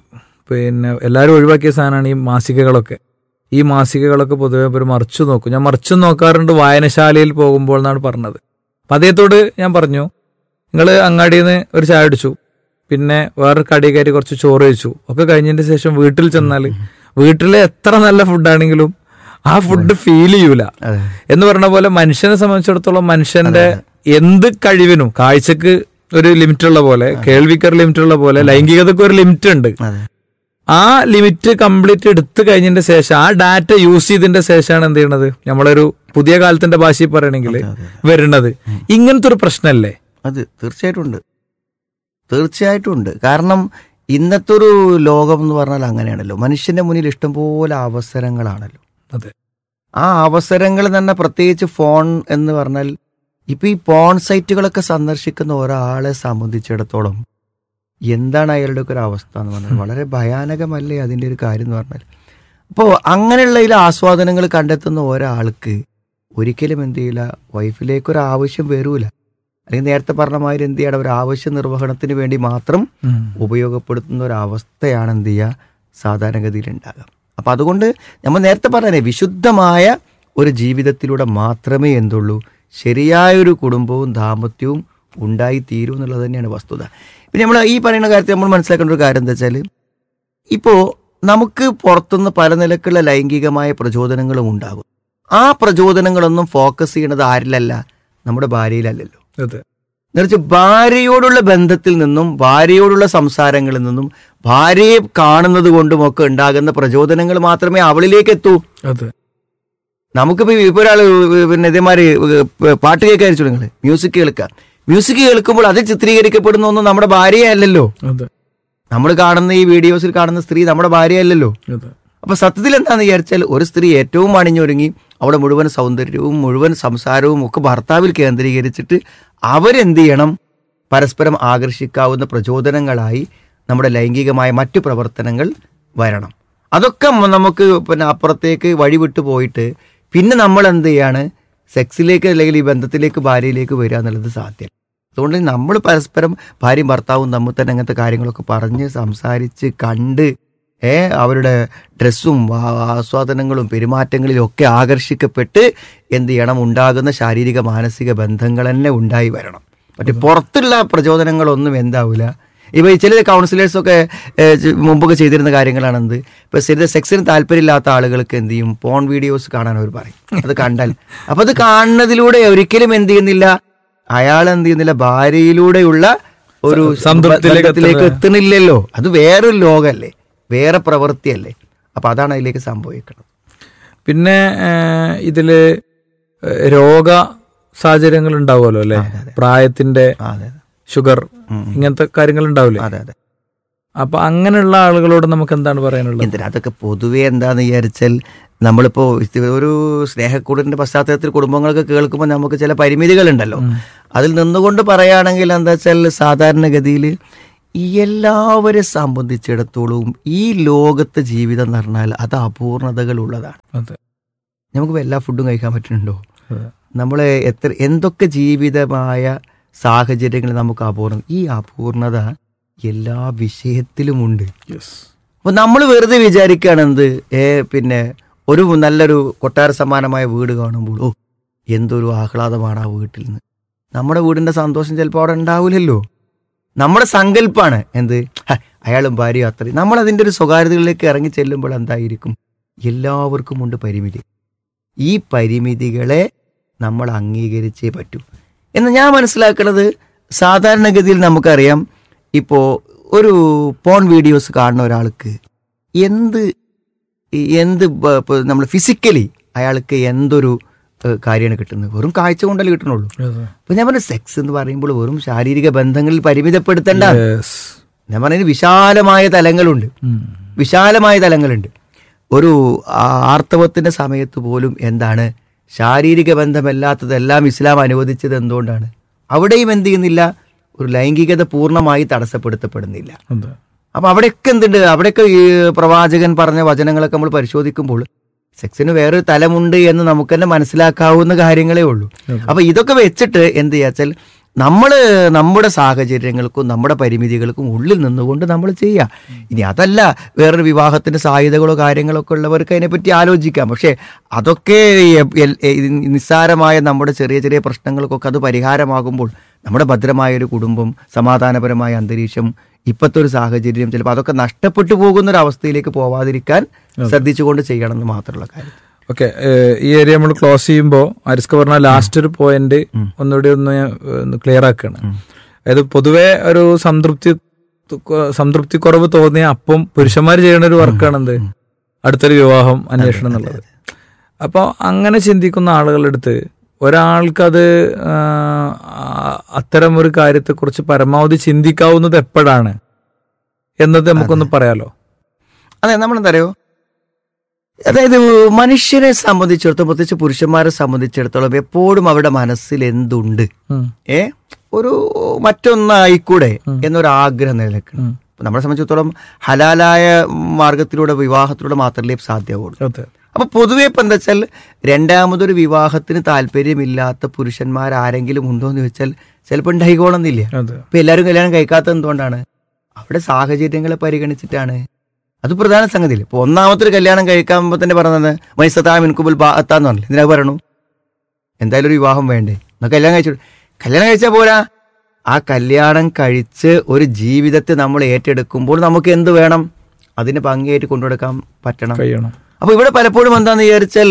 പിന്നെ എല്ലാവരും ഒഴിവാക്കിയ സാധനമാണ് ഈ മാസികകളൊക്കെ ഈ മാസികകളൊക്കെ പൊതുവെ ഒരു മറിച്ചു നോക്കും ഞാൻ മറിച്ചു നോക്കാറുണ്ട് വായനശാലയിൽ പോകുമ്പോൾ എന്നാണ് പറഞ്ഞത് അപ്പം അദ്ദേഹത്തോട് ഞാൻ പറഞ്ഞു നിങ്ങൾ അങ്ങാടിയിൽ നിന്ന് ഒരു ചായ അടിച്ചു പിന്നെ വേറൊരു കടി കയറി കുറച്ച് ചോറ് കഴിച്ചു ഒക്കെ കഴിഞ്ഞതിന് ശേഷം വീട്ടിൽ ചെന്നാൽ വീട്ടിലെ എത്ര നല്ല ഫുഡാണെങ്കിലും ആ ഫുഡ് ഫീൽ ചെയ്യൂല അതെ എന്ന് പറഞ്ഞ പോലെ മനുഷ്യനെ സംബന്ധിച്ചിടത്തോളം മനുഷ്യന്റെ എന്ത് കഴിവിനും കാഴ്ചക്ക് ഒരു ലിമിറ്റ് ഉള്ള പോലെ കേൾവിക്ക് ഒരു ലിമിറ്റ് ഉള്ള പോലെ ലൈംഗികതക്ക് ഒരു ലിമിറ്റ് ഉണ്ട് അതെ ആ ലിമിറ്റ് കംപ്ലീറ്റ് എടുത്തു കഴിഞ്ഞതിന്റെ ശേഷം ആ ഡാറ്റ യൂസ് ചെയ്തതിന്റെ ശേഷമാണ് എന്ത് ചെയ്യണത് നമ്മളൊരു പുതിയ കാലത്തിന്റെ ഭാഷയിൽ പറയണെങ്കിൽ അതെ. വരുന്നത് ഇങ്ങനത്തെ ഒരു പ്രശ്നമല്ലേ അത് തീർച്ചയായിട്ടും ഉണ്ട് തീർച്ചയായിട്ടും ഉണ്ട് കാരണം ഇന്നത്തെ ഒരു ലോകം എന്ന് പറഞ്ഞാൽ അങ്ങനെയാണല്ലോ മനുഷ്യന്റെ മുന്നിൽ ഇഷ്ടംപോലെ അവസരങ്ങളാണല്ലോ അതെ ആ അവസരങ്ങൾ തന്നെ പ്രത്യേകിച്ച് ഫോൺ എന്ന് പറഞ്ഞാൽ ഇപ്പൊ ഈ പോൺ സൈറ്റുകളൊക്കെ സന്ദർശിക്കുന്ന ഒരാളെ സംബന്ധിച്ചിടത്തോളം എന്താണ് അയാളുടെ ഒക്കെ ഒരു അവസ്ഥ എന്ന് പറഞ്ഞാൽ വളരെ ഭയാനകമല്ലേ അതിന്റെ ഒരു കാര്യം എന്ന് പറഞ്ഞാൽ അപ്പോൾ അങ്ങനെയുള്ള ഇതിൽ ആസ്വാദനങ്ങൾ കണ്ടെത്തുന്ന ഒരാൾക്ക് ഒരിക്കലും എന്ത് ചെയ്യില്ല വൈഫിലേക്ക് ഒരു ആവശ്യം വരൂല അല്ലെങ്കിൽ നേരത്തെ പറഞ്ഞ മാതിരി എന്ത് ചെയ്യണം ഒരു ആവശ്യ നിർവഹണത്തിന് വേണ്ടി മാത്രം ഉം. ഉപയോഗപ്പെടുത്തുന്ന ഒരു അവസ്ഥയാണ് എന്ത് ചെയ്യുക സാധാരണഗതിയിൽ ഉണ്ടാകുക അപ്പം അതുകൊണ്ട് നമ്മൾ നേരത്തെ പറഞ്ഞേ വിശുദ്ധമായ ഒരു ജീവിതത്തിലൂടെ മാത്രമേ എന്തുള്ളൂ ശരിയായൊരു കുടുംബവും ദാമ്പത്യവും ഉണ്ടായി തീരൂ എന്നുള്ളത് തന്നെയാണ് വസ്തുത പിന്നെ നമ്മൾ ഈ പറയുന്ന കാര്യത്തിൽ നമ്മൾ മനസ്സിലാക്കേണ്ട ഒരു കാര്യം എന്താ വെച്ചാൽ ഇപ്പോൾ നമുക്ക് പുറത്തുനിന്ന് പല നിലക്കുള്ള ലൈംഗികമായ പ്രചോദനങ്ങളും ഉണ്ടാകും ആ പ്രചോദനങ്ങളൊന്നും ഫോക്കസ് ചെയ്യണത് ആരിലല്ല നമ്മുടെ ഭാര്യയിലല്ലല്ലോ അതെ എന്നുവെച്ചാൽ ഭാര്യയോടുള്ള ബന്ധത്തിൽ നിന്നും ഭാര്യയോടുള്ള സംസാരങ്ങളിൽ നിന്നും ഭാര്യയെ കാണുന്നത് കൊണ്ടും ഒക്കെ ഉണ്ടാകുന്ന പ്രചോദനങ്ങൾ മാത്രമേ അവളിലേക്ക് എത്തൂ അതെ നമുക്കിപ്പോ ഇപ്പൊ ഒരാൾ പിന്നെ ഇതേമാതിരി പാട്ട് കേൾക്കാതിരിച്ചു നിങ്ങൾ മ്യൂസിക് കേൾക്കുക മ്യൂസിക് കേൾക്കുമ്പോൾ അതിൽ ചിത്രീകരിക്കപ്പെടുന്ന ഒന്നും നമ്മുടെ ഭാര്യയല്ലല്ലോ അതെ നമ്മൾ കാണുന്ന ഈ വീഡിയോസിൽ കാണുന്ന സ്ത്രീ നമ്മുടെ ഭാര്യയല്ലല്ലോ അതെ അപ്പൊ സത്യത്തിൽ എന്താന്ന് വിചാരിച്ചാൽ ഒരു സ്ത്രീ ഏറ്റവും അണിഞ്ഞൊരുങ്ങി അവിടെ മുഴുവൻ സൗന്ദര്യവും മുഴുവൻ സംസാരവും ഒക്കെ ഭർത്താവിൽ കേന്ദ്രീകരിച്ചിട്ട് അവരെന്ത് ചെയ്യണം പരസ്പരം ആകർഷിക്കാവുന്ന പ്രചോദനങ്ങളായി നമ്മുടെ ലൈംഗികമായ മറ്റു പ്രവർത്തനങ്ങൾ വരണം അതൊക്കെ മ- നമുക്ക് പിന്നെ അപ്പുറത്തേക്ക് വഴിവിട്ട് പോയിട്ട് പിന്നെ നമ്മൾ എന്ത് ചെയ്യാണ് സെക്സിലേക്ക് അല്ലെങ്കിൽ ഈ ബന്ധത്തിലേക്ക് ഭാര്യയിലേക്ക് വരിക എന്നുള്ളത് സാധ്യം അതുകൊണ്ട് നമ്മൾ പരസ്പരം ഭാര്യയും ഭർത്താവും തമ്മിൽ തന്നെ അങ്ങനത്തെ കാര്യങ്ങളൊക്കെ പറഞ്ഞ് സംസാരിച്ച് കണ്ട് ഏ അവരുടെ ഡ്രസ്സും ആ- ആസ്വാദനങ്ങളും പെരുമാറ്റങ്ങളിലും ഒക്കെ ആകർഷിക്കപ്പെട്ട് എന്ത് ചെയ്യണം ഉണ്ടാകുന്ന ശാരീരിക മാനസിക ബന്ധങ്ങൾ തന്നെ ഉണ്ടായി വരണം മറ്റേ പുറത്തുള്ള പ്രചോദനങ്ങളൊന്നും എന്താവില്ല ഇപ്പൊ ഈ ചില കൗൺസിലേഴ്സൊക്കെ മുമ്പൊക്കെ ചെയ്തിരുന്ന കാര്യങ്ങളാണ് എന്ത് ഇപ്പൊ ശരി സെക്സിന് താല്പര്യമില്ലാത്ത ആളുകൾക്ക് എന്ത് ചെയ്യും പോൺ വീഡിയോസ് കാണാൻ അവർ പറയും അത് കണ്ടാൽ അപ്പൊ അത് കാണുന്നതിലൂടെ ഒരിക്കലും എന്ത് ചെയ്യുന്നില്ല അയാൾ എന്ത് ചെയ്യുന്നില്ല ഭാര്യയിലൂടെയുള്ള ഒരു സംതൃപ്തിയിലേക്ക് ബന്ധത്തിലേക്ക് എത്തണില്ലല്ലോ അത് വേറൊരു ലോകമല്ലേ വേറെ പ്രവൃത്തിയല്ലേ അപ്പൊ അതാണ് അതിലേക്ക് സംഭവിക്കുന്നത് പിന്നെ ഏഹ്, ഇതില് ഏഹ്, രോഗ സാഹചര്യങ്ങൾ ഉണ്ടാവുമല്ലോ അല്ലെ പ്രായത്തിന്റെ ആ, അതെ അതെ. ഷുഗർ ഉം, ഉം. ഇങ്ങനത്തെ കാര്യങ്ങൾ ഉണ്ടാവില്ലേ അതെ അതെ അപ്പൊ അങ്ങനെയുള്ള ആളുകളോട് നമുക്ക് എന്താണ് പറയാനുള്ളത് എന്തിനാ അതൊക്കെ പൊതുവെ എന്താന്ന് വിചാരിച്ചാൽ നമ്മളിപ്പോ ഇത് ഒരു സ്നേഹക്കൂടിന്റെ പശ്ചാത്തലത്തിൽ കുടുംബങ്ങളൊക്കെ കേൾക്കുമ്പോൾ നമുക്ക് ചില പരിമിതികളുണ്ടല്ലോ അതിൽ നിന്നുകൊണ്ട് പറയുകയാണെങ്കിൽ എന്താ വെച്ചാൽ സാധാരണഗതിയിൽ എല്ലാവരെ സംബന്ധിച്ചിടത്തോളം ഈ ലോകത്തെ ജീവിതം എന്ന് പറഞ്ഞാൽ അത് അപൂർണതകളുള്ളതാണ് അതെ നമുക്ക് എല്ലാ ഫുഡും കഴിക്കാൻ പറ്റുന്നുണ്ടോ അതെ നമ്മൾ എത്ര എന്തൊക്കെ ജീവിതമായ സാഹചര്യങ്ങൾ നമുക്ക് അപൂർണം ഈ അപൂർണത എല്ലാ വിഷയത്തിലുമുണ്ട് യെസ് അപ്പൊ നമ്മൾ വെറുതെ വിചാരിക്കുകയാണ് എന്ത് ഏ പിന്നെ ഒരു നല്ലൊരു കൊട്ടാര സമാനമായ വീട് കാണുമ്പോൾ ഓ എന്തൊരു ആഹ്ലാദമാണ് ആ വീട്ടിൽ നിന്ന് നമ്മുടെ വീടിന്റെ സന്തോഷം ചിലപ്പോൾ അവിടെ ഉണ്ടാവില്ലല്ലോ നമ്മുടെ സങ്കല്പമാണ് എന്ത് ഹ, അയാളും ഭാര്യയും അത്രയും നമ്മൾ അതിൻ്റെ ഒരു സ്വകാര്യതകളിലേക്ക് ഇറങ്ങി ചെല്ലുമ്പോൾ എന്തായിരിക്കും എല്ലാവർക്കും ഉണ്ട് പരിമിതി ഈ പരിമിതികളെ നമ്മൾ അംഗീകരിച്ചേ പറ്റൂ എന്ന് ഞാൻ മനസ്സിലാക്കുന്നത് സാധാരണഗതിയിൽ നമുക്കറിയാം ഇപ്പോൾ ഒരു പോൺ വീഡിയോസ് കാണുന്ന ഒരാൾക്ക് എന്ത് എന്ത് നമ്മൾ ഫിസിക്കലി അയാൾക്ക് എന്തൊരു ഏഹ്, കാര്യമാണ് കിട്ടുന്നത് വെറും കാഴ്ച കൊണ്ടല്ലേ കിട്ടണുള്ളൂ അതെ അപ്പൊ ഞാൻ പറഞ്ഞ സെക്സ് എന്ന് പറയുമ്പോൾ വെറും ശാരീരിക ബന്ധങ്ങളിൽ പരിമിതപ്പെടുത്തേണ്ട യെസ് ഞാൻ പറഞ്ഞതിന് വിശാലമായ തലങ്ങളുണ്ട് ഉം. വിശാലമായ തലങ്ങളുണ്ട് ഒരു ആർത്തവത്തിന്റെ സമയത്ത് പോലും എന്താണ് ശാരീരിക ബന്ധമല്ലാത്തതെല്ലാം ഇസ്ലാം അനുവദിച്ചത് എന്തുകൊണ്ടാണ് അവിടെയും എന്ത് ചെയ്യുന്നില്ല ഒരു ലൈംഗികത പൂർണ്ണമായി തടസ്സപ്പെടുത്തപ്പെടുന്നില്ല അതെ അപ്പൊ അവിടെയൊക്കെ എന്തുണ്ട് അവിടെയൊക്കെ ഈ പ്രവാചകൻ പറഞ്ഞ വചനങ്ങളൊക്കെ നമ്മൾ പരിശോധിക്കുമ്പോൾ സെക്സിന് വേറൊരു തലമുണ്ട് എന്ന് നമുക്ക് തന്നെ മനസ്സിലാക്കാവുന്ന കാര്യങ്ങളേ ഉള്ളൂ അപ്പൊ ഇതൊക്കെ വെച്ചിട്ട് എന്ത് ചെയ്യാച്ചാൽ നമ്മൾ നമ്മുടെ സാഹചര്യങ്ങൾക്കും നമ്മുടെ പരിമിതികൾക്കും ഉള്ളിൽ നിന്നുകൊണ്ട് നമ്മൾ ചെയ്യുക ഇനി അതല്ല വേറൊരു വിവാഹത്തിന്റെ സാധ്യതകളോ കാര്യങ്ങളോ ഒക്കെ ഉള്ളവർക്ക് അതിനെപ്പറ്റി ആലോചിക്കാം പക്ഷേ അതൊക്കെ എ- എൽ- എ- നിസ്സാരമായ നമ്മുടെ ചെറിയ ചെറിയ പ്രശ്നങ്ങൾക്കൊക്കെ അത് പരിഹാരമാകുമ്പോൾ നമ്മുടെ ഭദ്രമായ ഒരു കുടുംബം സമാധാനപരമായ അന്തരീക്ഷം ഇപ്പോഴത്തെ ഒരു സാഹചര്യം ചിലപ്പോൾ അതൊക്കെ നഷ്ടപ്പെട്ടു പോകുന്ന ഒരു അവസ്ഥയിലേക്ക് പോവാതിരിക്കാൻ ശ്രദ്ധിച്ചുകൊണ്ട് ചെയ്യണം എന്ന് മാത്രമുള്ള കാര്യം ഓക്കെ ഈ ഏരിയ നമ്മൾ ക്ലോസ് ചെയ്യുമ്പോൾ അരിസ്ക പറഞ്ഞ ലാസ്റ്റ് ഒരു പോയിന്റ് ഒന്നുകൂടി ഒന്ന് ഞാൻ, ഏഹ്, ഒന്ന് ക്ലിയർ ആക്കുകയാണ് അതായത് പൊതുവെ ഒരു സംതൃപ്തി സംതൃപ്തി കുറവ് തോന്നിയ അപ്പം പുരുഷന്മാർ ചെയ്യുന്ന ഒരു വർക്കാണ് എന്ത് അടുത്തൊരു വിവാഹം അന്വേഷണം എന്നുള്ളത് അപ്പോൾ അങ്ങനെ ചിന്തിക്കുന്ന ആളുകളുടെ അടുത്ത് ഒരാൾക്കത് ആ, അത്തരം ഒരു കാര്യത്തെക്കുറിച്ച് പരമാവധി ചിന്തിക്കാവുന്നത് എപ്പോഴാണ് എന്നത് നമുക്കൊന്ന് പറയാലോ അതെ നമ്മളെന്താ അറിയോ അതായത് മനുഷ്യരെ സംബന്ധിച്ചിടത്തോളം പ്രത്യേകിച്ച് പുരുഷന്മാരെ സംബന്ധിച്ചിടത്തോളം എപ്പോഴും അവരുടെ മനസ്സിൽ എന്തുണ്ട് ഉം. ഏ ഒരു മറ്റൊന്നായിക്കൂടെ എന്നൊരു ആഗ്രഹം നിലനിൽക്കണം ഇപ്പൊ നമ്മളെ സംബന്ധിച്ചിടത്തോളം ഹലാലായ മാർഗത്തിലൂടെ വിവാഹത്തിലൂടെ മാത്രമേ സാധ്യമാവുള്ളൂ അതെ അപ്പൊ പൊതുവെ ഇപ്പൊ എന്താ വെച്ചാൽ രണ്ടാമതൊരു വിവാഹത്തിന് താല്പര്യമില്ലാത്ത പുരുഷന്മാർ ആരെങ്കിലും ഉണ്ടോ എന്ന് ചോദിച്ചാൽ ചിലപ്പോൾ ഉണ്ടായിക്കോണമെന്നില്ല അതെ ഇപ്പൊ എല്ലാവരും കല്യാണം കഴിക്കാത്തത് എന്തുകൊണ്ടാണ് അവിടെ സാഹചര്യങ്ങളെ പരിഗണിച്ചിട്ടാണ് അത് പ്രധാന സംഗതിയിൽ ഇപ്പൊ ഒന്നാമത്തെ ഒരു കല്യാണം കഴിക്കാൻ തന്നെ പറഞ്ഞത് മൈസത്താ മിൻകുബുൽ ബാത്താന്ന് പറഞ്ഞില്ല ഇതിനാ പറയണു എന്തായാലും ഒരു വിവാഹം വേണ്ടേ എന്നാ കല്യാണം കഴിച്ചു കല്യാണം കഴിച്ചാൽ പോരാ ആ കല്യാണം കഴിച്ച് ഒരു ജീവിതത്തെ നമ്മൾ ഏറ്റെടുക്കുമ്പോൾ നമുക്ക് എന്ത് വേണം അതിന് ഭംഗിയായിട്ട് കൊണ്ടുകൊടുക്കാൻ പറ്റണം കഴിയണം അപ്പൊ ഇവിടെ പലപ്പോഴും എന്താന്ന് വിചാരിച്ചാൽ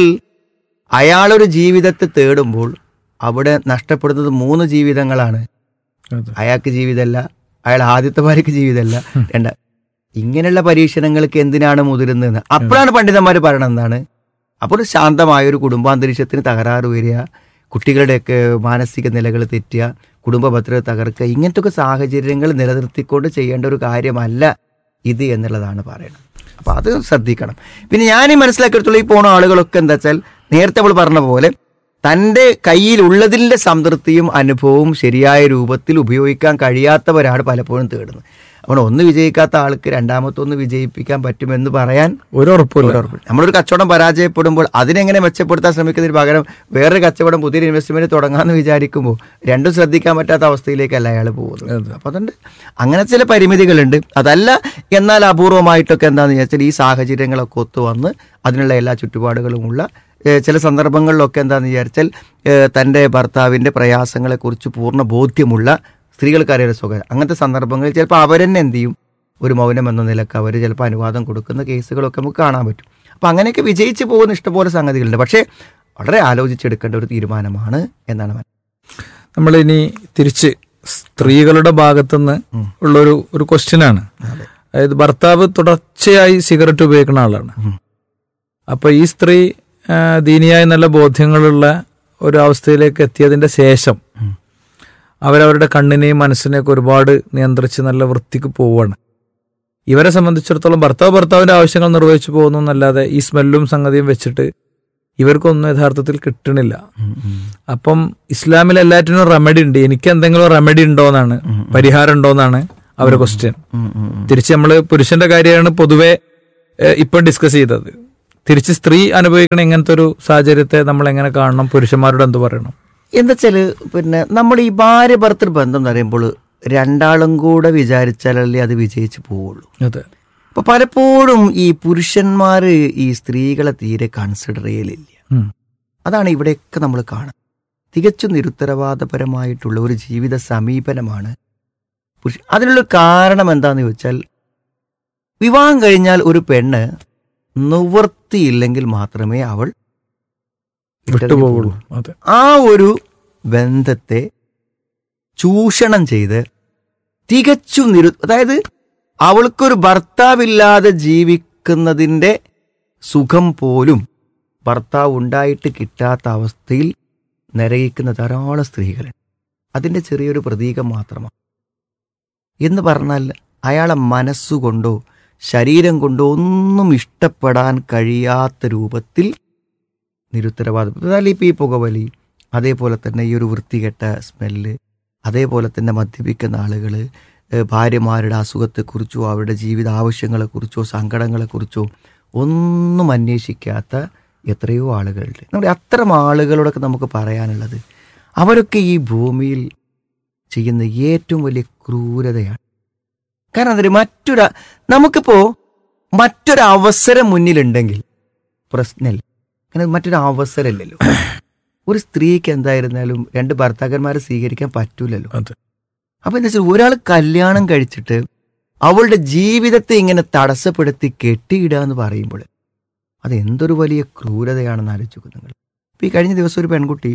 അയാളൊരു ജീവിതത്തെ തേടുമ്പോൾ അവിടെ നഷ്ടപ്പെടുന്നത് മൂന്ന് ജീവിതങ്ങളാണ് അതെ അയാൾക്ക് ജീവിതമല്ല അയാൾ ആദ്യത്തെ ഭാര്യക്ക് ജീവിതമല്ല രണ്ട ഇങ്ങനെയുള്ള പരീക്ഷണങ്ങൾക്ക് എന്തിനാണ് മുതിരുന്നതെന്ന് അപ്പോഴാണ് പണ്ഡിതന്മാർ പറയണത് എന്താണ് അപ്പോൾ ഒരു ശാന്തമായ ഒരു കുടുംബാന്തരീക്ഷത്തിന് തകരാറ് വരിക കുട്ടികളുടെയൊക്കെ മാനസിക നിലകൾ തെറ്റുക കുടുംബ ഭദ്രത തകർക്കുക ഇങ്ങനത്തെ ഒക്കെ സാഹചര്യങ്ങൾ നിലനിർത്തിക്കൊണ്ട് ചെയ്യേണ്ട ഒരു കാര്യമല്ല ഇത് എന്നുള്ളതാണ് പറയുന്നത് അപ്പൊ അത് ശ്രദ്ധിക്കണം പിന്നെ ഞാൻ ഈ മനസ്സിലാക്കിയെടുത്തോളം ഈ പോണ ആളുകളൊക്കെ എന്താ വെച്ചാൽ നേരത്തെ അവൾ പറഞ്ഞ പോലെ തൻ്റെ കയ്യിലുള്ളതിൻ്റെ സംതൃപ്തിയും അനുഭവവും ശരിയായ രൂപത്തിൽ ഉപയോഗിക്കാൻ കഴിയാത്തവരാണ് പലപ്പോഴും തേടുന്നത് അപ്പോൾ ഒന്ന് വിജയിക്കാത്ത ആൾക്ക് രണ്ടാമത്തെ ഒന്ന് വിജയിപ്പിക്കാൻ പറ്റുമെന്ന് പറയാൻ ഒരു ഉറപ്പില്ല ഒരു ഉറപ്പില്ല. നമ്മളൊരു കച്ചവടം പരാജയപ്പെടുമ്പോൾ അതിനെങ്ങനെ മെച്ചപ്പെടുത്താൻ ശ്രമിക്കുന്നതിന് പകരം വേറൊരു കച്ചവടം പുതിയൊരു ഇൻവെസ്റ്റ്മെന്റ് തുടങ്ങാമെന്ന് വിചാരിക്കുമ്പോൾ രണ്ടും ശ്രദ്ധിക്കാൻ പറ്റാത്ത അവസ്ഥയിലേക്കല്ല അയാൾ പോകുന്നത് അപ്പൊ അതുകൊണ്ട് അങ്ങനെ ചില പരിമിതികളുണ്ട് അതല്ല എന്നാൽ അപൂർവമായിട്ടൊക്കെ എന്താണെന്ന് വിചാരിച്ചാൽ ഈ സാഹചര്യങ്ങളൊക്കെ ഒത്തു വന്ന് അതിനുള്ള എല്ലാ ചുറ്റുപാടുകളുമുള്ള ഏഹ് ചില സന്ദർഭങ്ങളിലൊക്കെ എന്താണെന്ന് വിചാരിച്ചാൽ ഏഹ് തൻ്റെ ഭർത്താവിൻ്റെ പ്രയാസങ്ങളെക്കുറിച്ച് പൂർണ്ണ ബോധ്യമുള്ള സ്ത്രീകൾക്കറിയാൻ സ്വകാര്യം അങ്ങനത്തെ സന്ദർഭങ്ങളിൽ ചിലപ്പോൾ അവരെന്നെ എന്ത് ചെയ്യും ഒരു മൗനം എന്ന നിലക്ക് അവർ ചിലപ്പോൾ അനുവാദം കൊടുക്കുന്ന കേസുകളൊക്കെ നമുക്ക് കാണാൻ പറ്റും അപ്പം അങ്ങനെയൊക്കെ വിജയിച്ച് പോകുന്ന ഇഷ്ടംപോലെ സംഗതികളുണ്ട് പക്ഷേ വളരെ ആലോചിച്ചെടുക്കേണ്ട ഒരു തീരുമാനമാണ് എന്നാണ് മനസ്സിലാക്കുന്നത്. നമ്മളിനി തിരിച്ച് സ്ത്രീകളുടെ ഭാഗത്തുനിന്ന് ഉള്ളൊരു ഒരു ക്വസ്റ്റ്യനാണ് അതായത് ഭർത്താവ് തുടർച്ചയായി സിഗരറ്റ് ഉപയോഗിക്കുന്ന ആളാണ് അപ്പൊ ഈ സ്ത്രീ ആ, ദീനിയായ നല്ല ബോധ്യങ്ങളുള്ള ഒരു അവസ്ഥയിലേക്ക് എത്തിയതിന്റെ ശേഷം അവരവരുടെ കണ്ണിനെയും മനസ്സിനെയൊക്കെ ഒരുപാട് നിയന്ത്രിച്ച് നല്ല വൃത്തിക്ക് പോവുകയാണ് ഇവരെ സംബന്ധിച്ചിടത്തോളം ഭർത്താവ് ഭർത്താവിന്റെ ആവശ്യങ്ങൾ നിർവഹിച്ചു പോകുന്നു എന്നല്ലാതെ ഈ സ്മെല്ലും സംഗതിയും വെച്ചിട്ട് ഇവർക്കൊന്നും യഥാർത്ഥത്തിൽ കിട്ടണില്ല ഉം, ഉം. അപ്പം ഇസ്ലാമിൽ എല്ലാറ്റിനും റെമഡി ഉണ്ട് എനിക്ക് എന്തെങ്കിലും റെമഡി ഉണ്ടോ എന്നാണ് പരിഹാരം ഉണ്ടോ എന്നാണ് അവരുടെ ക്വസ്റ്റ്യൻ ഉം, ഉം, ഉം. തിരിച്ച് നമ്മൾ പുരുഷന്റെ കാര്യമാണ് പൊതുവെ ഏഹ്, ഇപ്പം ഡിസ്കസ് ചെയ്തത് തിരിച്ച് സ്ത്രീ അനുഭവിക്കണ ഇങ്ങനത്തെ ഒരു സാഹചര്യത്തെ നമ്മൾ എങ്ങനെ കാണണം പുരുഷന്മാരോട് എന്ത് പറയണം എന്താ വെച്ചാല് പിന്നെ നമ്മൾ ഈ ഭാര്യ ഭർത്തൃ ബന്ധം എന്ന് പറയുമ്പോൾ രണ്ടാളും കൂടെ വിചാരിച്ചാലല്ലേ അത് വിജയിച്ച് പോവുള്ളൂ അതെ അപ്പൊ പലപ്പോഴും ഈ പുരുഷന്മാർ ഈ സ്ത്രീകളെ തീരെ കൺസിഡർ ചെയ്യലില്ല ഉം. അതാണ് ഇവിടെയൊക്കെ നമ്മൾ കാണുന്നത് തികച്ചും നിരുത്തരവാദപരമായിട്ടുള്ള ഒരു ജീവിത സമീപനമാണ് പുരുഷ അതിനുള്ള കാരണം എന്താന്ന് ചോദിച്ചാൽ വിവാഹം കഴിഞ്ഞാൽ ഒരു പെണ്ണ് നിവൃത്തിയില്ലെങ്കിൽ മാത്രമേ അവൾ വിട്ടുപോകുള്ളൂ അതെ ആ ഒരു ബന്ധത്തെ ചൂഷണം ചെയ്ത് തികച്ചും നിരു അതായത് അവൾക്കൊരു ഭർത്താവില്ലാതെ ജീവിക്കുന്നതിൻ്റെ സുഖം പോലും ഭർത്താവ് ഉണ്ടായിട്ട് കിട്ടാത്ത അവസ്ഥയിൽ നരകിക്കുന്ന ധാരാളം സ്ത്രീകളുണ്ട് അതിൻ്റെ ചെറിയൊരു പ്രതീകം മാത്രമാണ് എന്ന് പറഞ്ഞാൽ അയാളെ മനസ്സുകൊണ്ടോ ശരീരം കൊണ്ടോ ഒന്നും ഇഷ്ടപ്പെടാൻ കഴിയാത്ത രൂപത്തിൽ നിരുത്തരവാദം അതായത് ഇപ്പം ഈ പുകവലി അതേപോലെ തന്നെ ഈ ഒരു വൃത്തികെട്ട സ്മെല്ല് അതേപോലെ തന്നെ മദ്യപിക്കുന്ന ആളുകൾ ഭാര്യമാരുടെ അസുഖത്തെക്കുറിച്ചോ അവരുടെ ജീവിത ആവശ്യങ്ങളെക്കുറിച്ചോ സങ്കടങ്ങളെക്കുറിച്ചോ ഒന്നും അന്വേഷിക്കാത്ത എത്രയോ ആളുകളുണ്ട് നമ്മുടെ അത്തരം ആളുകളോടൊക്കെ നമുക്ക് പറയാനുള്ളത് അവരൊക്കെ ഈ ഭൂമിയിൽ ചെയ്യുന്ന ഏറ്റവും വലിയ ക്രൂരതയാണ് കാരണം എന്താ മറ്റൊരു നമുക്കിപ്പോ മറ്റൊരു അവസരം മുന്നിലുണ്ടെങ്കിൽ പ്രശ്നമില്ല കാരണം മറ്റൊരു അവസരമില്ലല്ലോ ഒരു സ്ത്രീക്ക് എന്തായിരുന്നാലും രണ്ട് ഭർത്താക്കന്മാരെ സ്വീകരിക്കാൻ പറ്റൂലല്ലോ അതെ അപ്പൊ എന്താ വെച്ചാൽ ഒരാൾ കല്യാണം കഴിച്ചിട്ട് അവളുടെ ജീവിതത്തെ ഇങ്ങനെ തടസ്സപ്പെടുത്തി കെട്ടിയിടുക എന്ന് പറയുമ്പോൾ അത് എന്തൊരു വലിയ ക്രൂരതയാണെന്ന് ആലോചിക്കും നിങ്ങൾ ഇപ്പൊ ഈ കഴിഞ്ഞ ദിവസം ഒരു പെൺകുട്ടി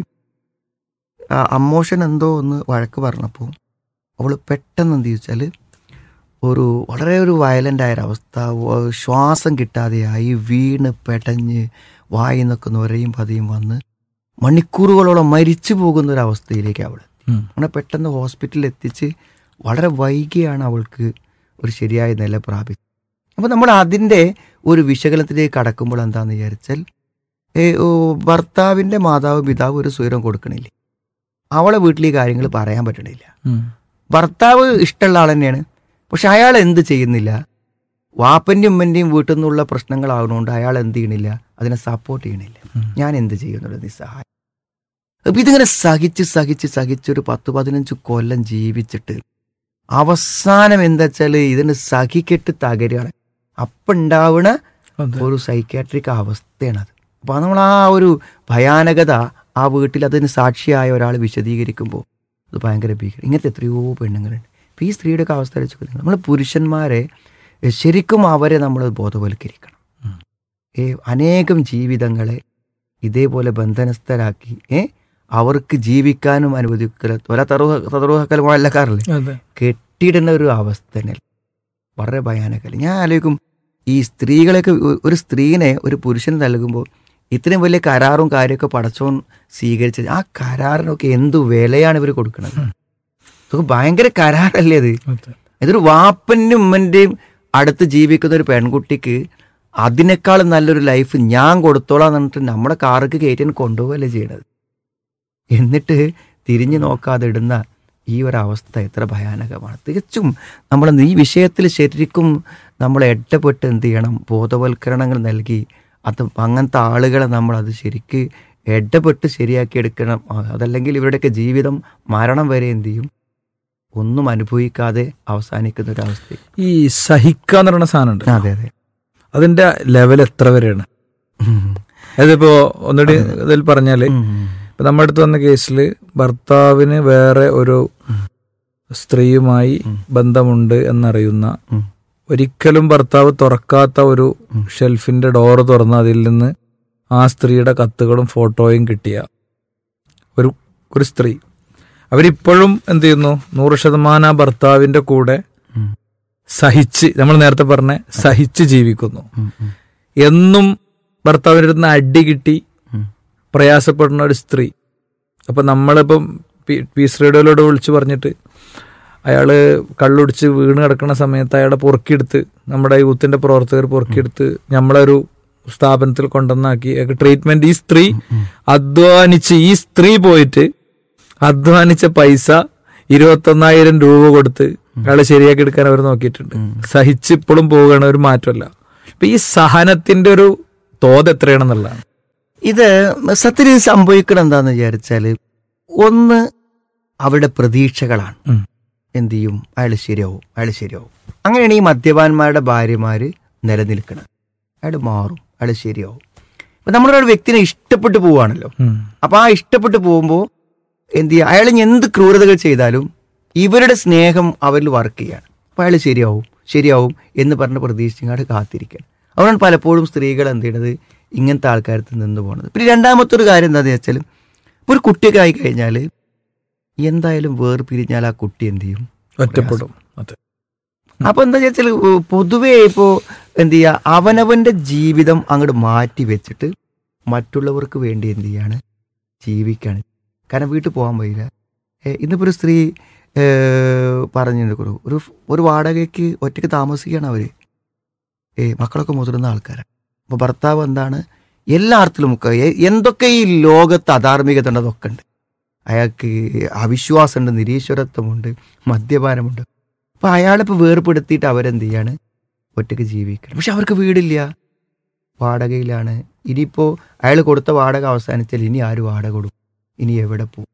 ആ, അമ്മോഷൻ എന്തോ ഒന്ന് വഴക്ക് പറഞ്ഞപ്പോൾ അവൾ പെട്ടെന്ന് എന്ത് ചോദിച്ചാൽ ഒരു വളരെ ഒരു വയലൻ്റ് ആയൊരവസ്ഥ വ- ശ്വാസം കിട്ടാതെയായി വീണ് പെടഞ്ഞ് വായി നിന്നൊക്കെ നുരയും പതിയും വന്ന് മണിക്കൂറുകളോളം മരിച്ചു പോകുന്ന ഒരു അവസ്ഥയിലേക്ക് അവൾ ഉം. അങ്ങനെ പെട്ടെന്ന് ഹോസ്പിറ്റലിൽ എത്തിച്ച് വളരെ വൈകിയാണ് അവൾക്ക് ഒരു ശരിയായ നില പ്രാപിച്ചത് അപ്പോൾ നമ്മൾ അതിൻ്റെ ഒരു വിശകലനത്തിലേക്ക് കടക്കുമ്പോൾ എന്താണെന്ന് വിചാരിച്ചാൽ ഏ, ഓ, ഭർത്താവിൻ്റെ മാതാവ് പിതാവ് ഒരു സ്വരം കൊടുക്കണില്ലേ അവളെ വീട്ടിൽ ഈ കാര്യങ്ങൾ പറയാൻ പറ്റണില്ല ഉം. ഭർത്താവ് ഇഷ്ടമുള്ള ആൾ തന്നെയാണ് പക്ഷെ അയാൾ എന്ത് ചെയ്യുന്നില്ല വാപ്പൻ്റെയും ഉമ്മൻ്റെയും വീട്ടിൽ നിന്നുള്ള പ്രശ്നങ്ങളാകുന്നതുകൊണ്ട് അയാൾ എന്ത് ചെയ്യണില്ല അതിനെ സപ്പോർട്ട് ചെയ്യണില്ല ഉം. ഞാൻ എന്ത് ചെയ്യുന്നുള്ളത് നിസ്സഹായം അപ്പൊ ഇതിങ്ങനെ സഹിച്ച് സഹിച്ച് സഹിച്ച് ഒരു പത്ത് പതിനഞ്ച് കൊല്ലം ജീവിച്ചിട്ട് അവസാനം എന്താ വെച്ചാല് ഇതിന് സഹിക്കെട്ട് തകരുകയാണ് അപ്പൊ ഉണ്ടാവണ അതെ ഒരു സൈക്കാട്രിക് അവസ്ഥയാണത് അപ്പൊ നമ്മൾ ആ ഒരു ഭയാനകത ആ വീട്ടിൽ അതിന് സാക്ഷിയായ ഒരാൾ വിശദീകരിക്കുമ്പോൾ അത് ഭയങ്കര ഭീകരം ഇങ്ങനത്തെ എത്രയോ പെണ്ണുങ്ങളുണ്ട് ഇപ്പം ഈ സ്ത്രീയുടെ ഒക്കെ അവസ്ഥ വെച്ച് നമ്മൾ പുരുഷന്മാരെ എ, ശരിക്കും അവരെ നമ്മൾ ബോധവൽക്കരിക്കണം ഉം. ഏ അനേകം ജീവിതങ്ങളെ ഇതേപോലെ ബന്ധനസ്ഥരാക്കി ഏ അവർക്ക് ജീവിക്കാനും അനുവദിക്കല തൊല തറുഹ തറുഹക്കൽ മുഴല്ലക്കാറില്ലേ അതെ കെട്ടിയിടുന്ന ഒരു അവസ്ഥ തന്നെ വളരെ ഭയാനകല്ല ഞാൻ ആലോചിക്കും ഈ സ്ത്രീകളെയൊക്കെ ഒ- ഒരു സ്ത്രീനെ ഒരു പുരുഷന് നൽകുമ്പോൾ ഇത്രയും വലിയ കരാറും കാര്യമൊക്കെ പടച്ചോൻ സ്വീകരിച്ചത് ആ കരാറിനൊക്കെ എന്ത് വിലയാണ് ഇവർ കൊടുക്കുന്നത് ഇതൊക്കെ ഭയങ്കര കരാറല്ലേ അത് അതെ ഇതൊരു വാപ്പൻ്റെയും ഉമ്മൻ്റെയും അടുത്ത് ജീവിക്കുന്ന ഒരു പെൺകുട്ടിക്ക് അതിനേക്കാളും നല്ലൊരു ലൈഫ് ഞാൻ കൊടുത്തോളാം എന്ന് പറഞ്ഞിട്ട് നമ്മുടെ കാർക്ക് കയറ്റാൻ കൊണ്ടുപോകല്ലേ ചെയ്യണത് എന്നിട്ട് തിരിഞ്ഞു നോക്കാതെ ഇടുന്ന ഈ ഒരു അവസ്ഥ എത്ര ഭയാനകമാണ് തികച്ചും നമ്മൾ ഈ വിഷയത്തിൽ ശരിക്കും നമ്മൾ ഇടപെട്ട് എന്ത് ചെയ്യണം ബോധവൽക്കരണങ്ങൾ നൽകി അത് അങ്ങനത്തെ ആളുകളെ നമ്മൾ അത് ശരിക്ക് ഇടപെട്ട് ശരിയാക്കി എടുക്കണം ആ, അതല്ലെങ്കിൽ ഇവരുടെയൊക്കെ ജീവിതം മരണം വരെ എന്ത് ചെയ്യും ഒന്നും അനുഭവിക്കാതെ അവസാനിക്കുന്ന ഒരു അവസ്ഥ ഈ സഹിക്കാന്ന് പറയുന്ന സാധനം ഉണ്ട് അതെ അതെ അതിന്റെ ലെവൽ എത്ര വരെയാണ് ഉം. അതിപ്പോ ഒന്നുകൂടി ഇതിൽ പറഞ്ഞാല് ഉം. ഇപ്പൊ നമ്മുടെ അടുത്ത് വന്ന കേസിൽ ഭർത്താവിന് വേറെ ഒരു സ്ത്രീയുമായി ഉം. ബന്ധമുണ്ട് എന്നറിയുന്ന ഉം. ഒരിക്കലും ഭർത്താവ് തുറക്കാത്ത ഒരു ഉം. ഷെൽഫിന്റെ ഡോറ് തുറന്ന് അതിൽ നിന്ന് ആ സ്ത്രീയുടെ കത്തുകളും ഫോട്ടോയും കിട്ടിയ ഒരു ഒരു സ്ത്രീ അവരിപ്പോഴും എന്ത് ചെയ്യുന്നു നൂറ് ശതമാനം ആ ഭർത്താവിന്റെ കൂടെ ഉം. സഹിച്ച് നമ്മൾ നേരത്തെ പറഞ്ഞ സഹിച്ച് ജീവിക്കുന്നു ഉം. ഉം. എന്നും ഭർത്താവിൻ്റെ അടുത്ത് നിന്ന് അടി കിട്ടി ഉം. പ്രയാസപ്പെടുന്ന ഒരു സ്ത്രീ അപ്പൊ നമ്മളിപ്പം പി- പീസ് റേഡിയോയിലൂടെ വിളിച്ചു പറഞ്ഞിട്ട് അയാള് കള്ളുടിച്ച് വീണ് കിടക്കുന്ന സമയത്ത് അയാളെ പൊറുക്കിയെടുത്ത് നമ്മുടെ യൂത്തിന്റെ പ്രവർത്തകർ പൊറുക്കിയെടുത്ത് നമ്മളെ ഒരു സ്ഥാപനത്തിൽ കൊണ്ടുവന്നാക്കി ട്രീറ്റ്മെന്റ് ഈ സ്ത്രീ അധ്വാനിച്ച് ഈ സ്ത്രീ പോയിട്ട് അധ്വാനിച്ച പൈസ ഇരുപത്തൊന്നായിരം രൂപ കൊടുത്ത് അയാളെ ശരിയാക്കി എടുക്കാൻ അവർ നോക്കിയിട്ടുണ്ട് സഹിച്ച് ഇപ്പോഴും പോവുകയാണ് ഒരു മാറ്റമല്ല അപ്പൊ ഈ സഹനത്തിന്റെ ഒരു തോത് എത്രയാണെന്നുള്ളതാണ് ഇത് സത്യത്തിൽ ഇത് സംഭവിക്കണം എന്താന്ന് വിചാരിച്ചാല് ഒന്ന് അവരുടെ പ്രതീക്ഷകളാണ് ഉം. എന്ത് ചെയ്യും അയാൾ ശരിയാവും അയാൾ ശരിയാവും അങ്ങനെയാണ് ഈ മദ്യപാന്മാരുടെ ഭാര്യമാര് നിലനിൽക്കുന്നത് അയാൾ മാറും അയാൾ ശരിയാവും അപ്പൊ നമ്മളൊരു വ്യക്തിനെ ഇഷ്ടപ്പെട്ടു പോവാണല്ലോ ഉം. അപ്പൊ ആ ഇഷ്ടപ്പെട്ടു പോകുമ്പോൾ എന്ത് ചെയ്യുക അയാൾ ഇനി എന്ത് ക്രൂരതകൾ ചെയ്താലും ഇവരുടെ സ്നേഹം അവരിൽ വർക്ക് ചെയ്യാണ് അപ്പൊ അയാൾ ശരിയാവും ശരിയാവും എന്ന് പറഞ്ഞ് പ്രതീക്ഷിച്ചങ്ങാട് കാത്തിരിക്കണം അതുകൊണ്ടാണ് പലപ്പോഴും സ്ത്രീകൾ എന്ത് ചെയ്യണത് ഇങ്ങനത്തെ ആൾക്കാരത്ത് നിന്ന് പോണത് പിന്നെ രണ്ടാമത്തെ ഒരു കാര്യം എന്താണെന്ന് വെച്ചാൽ ഇപ്പോൾ ഒരു കുട്ടിയൊക്കെ ആയി കഴിഞ്ഞാൽ എന്തായാലും വേർപിരിഞ്ഞാൽ ആ കുട്ടി എന്ത് ചെയ്യും ഒറ്റപ്പെടും അതെ അപ്പൊ എന്താ വെച്ചാൽ പൊതുവേ ഇപ്പോ എന്ത് ചെയ്യാ അവനവന്റെ ജീവിതം അങ്ങോട്ട് മാറ്റി വെച്ചിട്ട് മറ്റുള്ളവർക്ക് വേണ്ടി എന്ത് ചെയ്യാണ് ജീവിക്കാണ് കാരണം വീട്ടിൽ പോകാൻ വയ്യില്ല ഏ, ഇന്നിപ്പോ ഒരു സ്ത്രീ ഏ, പറഞ്ഞിട്ടുണ്ട് ഒരു ഒരു വാടകയ്ക്ക് ഒറ്റയ്ക്ക് താമസിക്കുകയാണ് അവര് ഏ മക്കളൊക്കെ മുതിർന്ന ആൾക്കാരാണ് അപ്പൊ ഭർത്താവ് എന്താണ് എല്ലാ അർത്ഥത്തിലും ഒക്കെ എ- എന്തൊക്കെ ഈ ലോകത്ത് അധാർമികത ഉണ്ട് അതൊക്കെ ഉണ്ട് അയാൾക്ക് അവിശ്വാസമുണ്ട് നിരീശ്വരത്വമുണ്ട് മദ്യപാനമുണ്ട് അപ്പൊ അയാളിപ്പോ വേർപെടുത്തിയിട്ട് അവരെന്ത് ചെയ്യാണ് ഒറ്റയ്ക്ക് ജീവിക്കണം പക്ഷെ അവർക്ക് വീടില്ല വാടകയിലാണ് ഇനിയിപ്പോ അയാൾ കൊടുത്ത വാടക അവസാനിച്ചാൽ ഇനി ആര് വാടക കൊടുക്കും ഇനി എവിടെ പോകും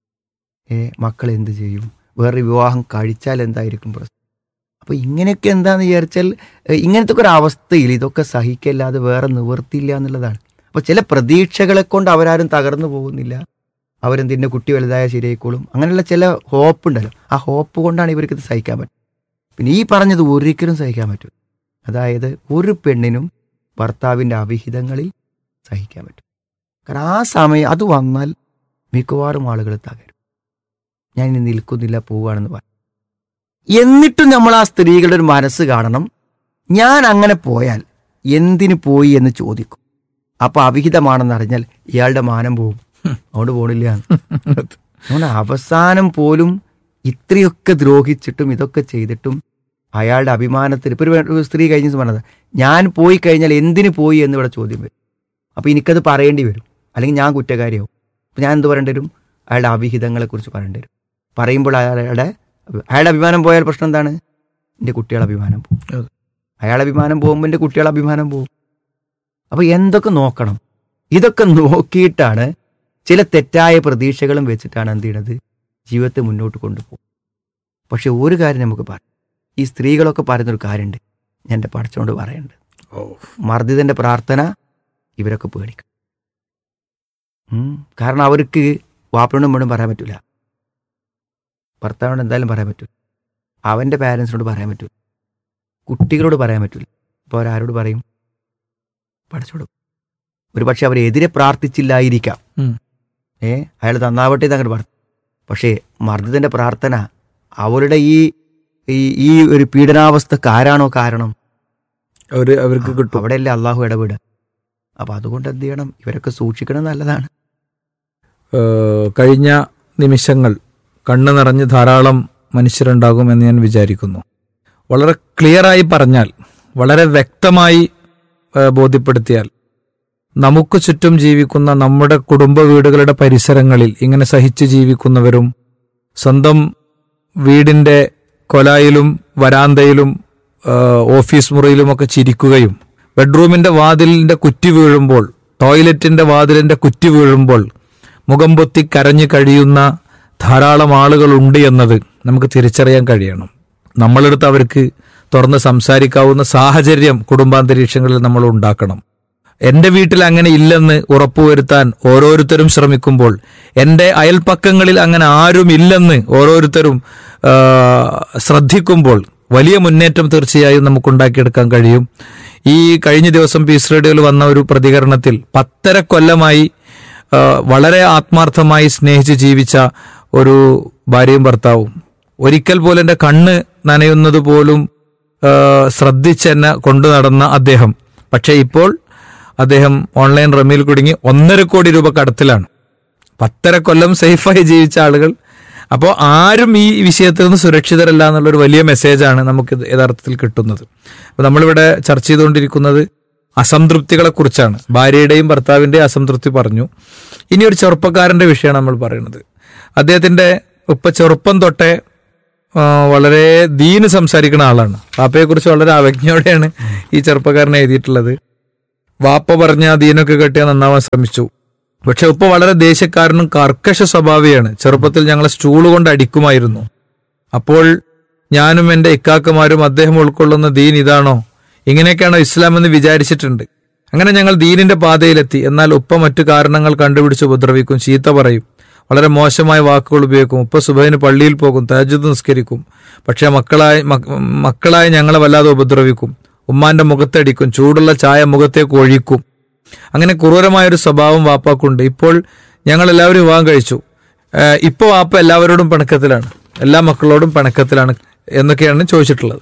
ഏ മക്കൾ എന്ത് ചെയ്യും വേറെ വിവാഹം കഴിച്ചാൽ എന്തായിരിക്കും പ്രശ്നം അപ്പൊ ഇങ്ങനെയൊക്കെ എന്താന്ന് വിചാരിച്ചാൽ ഏ, ഇങ്ങനത്തെ ഒക്കെ ഒരു അവസ്ഥയിൽ ഇതൊക്കെ സഹിക്കല്ലാതെ വേറെ നിവർത്തിയില്ല എന്നുള്ളതാണ് അപ്പൊ ചില പ്രതീക്ഷകളെ കൊണ്ട് അവരാരും തകർന്നു പോകുന്നില്ല അവരെന്തിൻ്റെ കുട്ടി വലുതായ ശരിയായിക്കോളും അങ്ങനെയുള്ള ചില ഹോപ്പ് ഉണ്ടല്ലോ ആ ഹോപ്പ് കൊണ്ടാണ് ഇവർക്ക് ഇത് സഹിക്കാൻ പറ്റും പിന്നെ ഈ പറഞ്ഞത് ഒരിക്കലും സഹിക്കാൻ പറ്റും അതായത് ഒരു പെണ്ണിനും ഭർത്താവിൻ്റെ അവിഹിതങ്ങളിൽ സഹിക്കാൻ പറ്റും കാരണം ആ സമയം അത് വന്നാൽ മിക്കവാറും ആളുകൾ തകരും ഞാൻ ഇനി നിൽക്കുന്നില്ല പോവുകയാണെന്ന് പറയും എന്നിട്ടും നമ്മൾ ആ സ്ത്രീകളുടെ ഒരു മനസ്സ് കാണണം ഞാൻ അങ്ങനെ പോയാൽ എന്തിനു പോയി എന്ന് ചോദിക്കും അപ്പൊ അവിഹിതമാണെന്ന് അറിഞ്ഞാൽ ഇയാളുടെ മാനം പോകും അതുകൊണ്ട് പോണില്ല അതുകൊണ്ട് അവസാനം പോലും ഇത്രയൊക്കെ ദ്രോഹിച്ചിട്ടും ഇതൊക്കെ ചെയ്തിട്ടും അയാളുടെ അഭിമാനത്തിന് ഇപ്പൊ ഒരു വേ- ഒരു സ്ത്രീ കഴിഞ്ഞ ദിവസം പറഞ്ഞത് ഞാൻ പോയി കഴിഞ്ഞാൽ എന്തിനു പോയി എന്ന് ഇവിടെ ചോദ്യം വരും അപ്പൊ എനിക്കത് പറയേണ്ടി വരും അല്ലെങ്കിൽ ഞാൻ കുറ്റക്കാരിയാവും അപ്പൊ ഞാൻ എന്ത് പറയേണ്ടി വരും അയാളുടെ അവിഹിതങ്ങളെ കുറിച്ച് പറയേണ്ടി വരും പറയുമ്പോൾ അയാളുടെ അയാളുടെ അഭിമാനം പോയാൽ പ്രശ്നം എന്താണ് എൻ്റെ കുട്ടികളുടെ അഭിമാനം പോകും അതെ. അയാളുടെ അഭിമാനം പോകുമ്പോൾ എൻ്റെ കുട്ടികളുടെ അഭിമാനം പോകും അപ്പൊ എന്തൊക്കെ നോക്കണം ഇതൊക്കെ നോക്കിയിട്ടാണ് ചില തെറ്റായ പ്രതീക്ഷകളും വെച്ചിട്ടാണ് എന്ത് ചെയ്യണത് ജീവിതത്തെ മുന്നോട്ട് കൊണ്ടുപോകും പക്ഷെ ഒരു കാര്യം നമുക്ക് പറയാം ഈ സ്ത്രീകളൊക്കെ പറയുന്നൊരു കാര്യമുണ്ട് ഞാൻ എൻ്റെ പഠിച്ചോണ്ട് പറയുന്നുണ്ട് ഓ മർദ്ദിതന്റെ പ്രാർത്ഥന ഇവരൊക്കെ പേടിക്കും ഉം. കാരണം അവർക്ക് വാപ്പനോടും വീണ്ടും പറയാൻ പറ്റൂല ഭർത്താവിനോട് എന്തായാലും പറയാൻ പറ്റൂല അവന്റെ പാരൻസിനോട് പറയാൻ പറ്റൂല കുട്ടികളോട് പറയാൻ പറ്റൂല അപ്പോൾ അവരാരോട് പറയും പഠിച്ചോടും ഒരു പക്ഷെ അവരെതിരെ പ്രാർത്ഥിച്ചില്ലായിരിക്കാം ഉം. ഏ അയാൾ തന്നാവട്ടെ എന്ന് അങ്ങോട്ട് പറഞ്ഞു പക്ഷേ മർദ്ദിതന്റെ പ്രാർത്ഥന അവരുടെ ഈ ഈ- ഈ ഒരു പീഡനാവസ്ഥക്ക് ആരാണോ കാരണം അവര് അവർക്ക് കിട്ടും അവിടെയല്ലേ അള്ളാഹു ഇടപെടുക അപ്പൊ അതുകൊണ്ട് എന്ത് ചെയ്യണം ഇവരൊക്കെ സൂക്ഷിക്കണം നല്ലതാണ് ഏഹ് കഴിഞ്ഞ നിമിഷങ്ങൾ കണ്ണു നിറഞ്ഞ് ധാരാളം മനുഷ്യരുണ്ടാകും എന്ന് ഞാൻ വിചാരിക്കുന്നു വളരെ ക്ലിയറായി പറഞ്ഞാൽ വളരെ വ്യക്തമായി ഏഹ് ബോധ്യപ്പെടുത്തിയാൽ നമുക്ക് ചുറ്റും ജീവിക്കുന്ന നമ്മുടെ കുടുംബ വീടുകളുടെ പരിസരങ്ങളിൽ ഇങ്ങനെ സഹിച്ചു ജീവിക്കുന്നവരും സ്വന്തം വീടിന്റെ കൊലായിലും വരാന്തയിലും ഏഹ് ഓഫീസ് മുറിയിലുമൊക്കെ ചിരിക്കുകയും ബെഡ്റൂമിന്റെ വാതിലിന്റെ കുറ്റി വീഴുമ്പോൾ ടോയ്ലറ്റിന്റെ വാതിലിന്റെ കുറ്റി വീഴുമ്പോൾ മുഖം പൊത്തി കരഞ്ഞു കഴിയുന്ന ധാരാളം ആളുകളുണ്ട് എന്നത് നമുക്ക് തിരിച്ചറിയാൻ കഴിയണം നമ്മളെടുത്ത് അവർക്ക് തുറന്ന് സംസാരിക്കാവുന്ന സാഹചര്യം കുടുംബാന്തരീക്ഷങ്ങളിൽ നമ്മൾ ഉണ്ടാക്കണം എന്റെ വീട്ടിൽ അങ്ങനെ ഇല്ലെന്ന് ഉറപ്പുവരുത്താൻ ഓരോരുത്തരും ശ്രമിക്കുമ്പോൾ എന്റെ അയൽപ്പക്കങ്ങളിൽ അങ്ങനെ ആരും ഇല്ലെന്ന് ഓരോരുത്തരും ആ, ശ്രദ്ധിക്കുമ്പോൾ വലിയ മുന്നേറ്റം തീർച്ചയായും നമുക്കുണ്ടാക്കിയെടുക്കാൻ കഴിയും ഈ കഴിഞ്ഞ ദിവസം പീസ് റേഡിയോയിൽ വന്ന ഒരു പ്രതികരണത്തിൽ പത്തര കൊല്ലമായി ആ, വളരെ ആത്മാർത്ഥമായി സ്നേഹിച്ച് ജീവിച്ച ഒരു ഭാര്യയും ഭർത്താവും ഒരിക്കൽ പോലും എന്റെ കണ്ണ് നനയുന്നത് പോലും ആ, ശ്രദ്ധിച്ചെന്നെ കൊണ്ടു നടന്ന അദ്ദേഹം പക്ഷെ ഇപ്പോൾ അദ്ദേഹം ഓൺലൈൻ റമ്മിയിൽ കുടുങ്ങി ഒന്നര കോടി രൂപ കടത്തിലാണ് പത്തര കൊല്ലം സേഫായി ജീവിച്ച ആളുകൾ അപ്പോൾ ആരും ഈ വിഷയത്തിൽ നിന്ന് സുരക്ഷിതരല്ല എന്നുള്ളൊരു വലിയ മെസ്സേജാണ് നമുക്ക് ഇത് യഥാർത്ഥത്തിൽ കിട്ടുന്നത് അപ്പോൾ നമ്മളിവിടെ ചർച്ച ചെയ്തുകൊണ്ടിരിക്കുന്നത് അസംതൃപ്തികളെ കുറിച്ചാണ് ഭാര്യയുടെയും ഭർത്താവിന്റെയും അസംതൃപ്തി പറഞ്ഞു ഇനി ഒരു ചെറുപ്പക്കാരന്റെ വിഷയമാണ് നമ്മൾ പറയുന്നത് അദ്ദേഹത്തിന്റെ ഉപ്പ ചെറുപ്പം തൊട്ടേ ആ, വളരെ ദീന് സംസാരിക്കുന്ന ആളാണ് വാപ്പയെ കുറിച്ച് വളരെ അവജ്ഞയോടെയാണ് ഈ ചെറുപ്പക്കാരൻ എഴുതിയിട്ടുള്ളത് വാപ്പ പറഞ്ഞ ആ ദീനൊക്കെ കെട്ടിയാൽ നന്നാവാൻ ശ്രമിച്ചു പക്ഷെ ഉപ്പ വളരെ ദേശക്കാരനും കർക്കശ സ്വഭാവിയാണ് ചെറുപ്പത്തിൽ ഞങ്ങളെ സ്റ്റൂള് കൊണ്ട് അടിക്കുമായിരുന്നു അപ്പോൾ ഞാനും എൻ്റെ ഇക്കാക്കമാരും അദ്ദേഹം ഉൾക്കൊള്ളുന്ന ദീൻ ഇതാണോ ഇങ്ങനെയൊക്കെയാണോ ഇസ്ലാം എന്ന് വിചാരിച്ചിട്ടുണ്ട് അങ്ങനെ ഞങ്ങൾ ദീനിന്റെ പാതയിലെത്തി എന്നാൽ ഉപ്പ മറ്റു കാരണങ്ങൾ കണ്ടുപിടിച്ച് ഉപദ്രവിക്കും ചീത്ത പറയും വളരെ മോശമായ വാക്കുകൾ ഉപയോഗിക്കും ഉപ്പ സുബൈന് പള്ളിയിൽ പോകും തഹജുദ് നിസ്കരിക്കും പക്ഷെ മക്കളായി മക്ക- മക്കളായി ഞങ്ങളെ വല്ലാതെ ഉപദ്രവിക്കും ഉമ്മാന്റെ മുഖത്തടിക്കും ചൂടുള്ള ചായ മുഖത്തേക്ക് ഒഴിക്കും അങ്ങനെ ക്രൂരമായ ഒരു സ്വഭാവം വാപ്പാക്കുണ്ട് ഇപ്പോൾ ഞങ്ങൾ എല്ലാവരും വിവാഹം കഴിച്ചു ഏഹ് ഇപ്പൊ വാപ്പ എല്ലാവരോടും പിണക്കത്തിലാണ് എല്ലാ മക്കളോടും പിണക്കത്തിലാണ് എന്നൊക്കെയാണ് ചോദിച്ചിട്ടുള്ളത്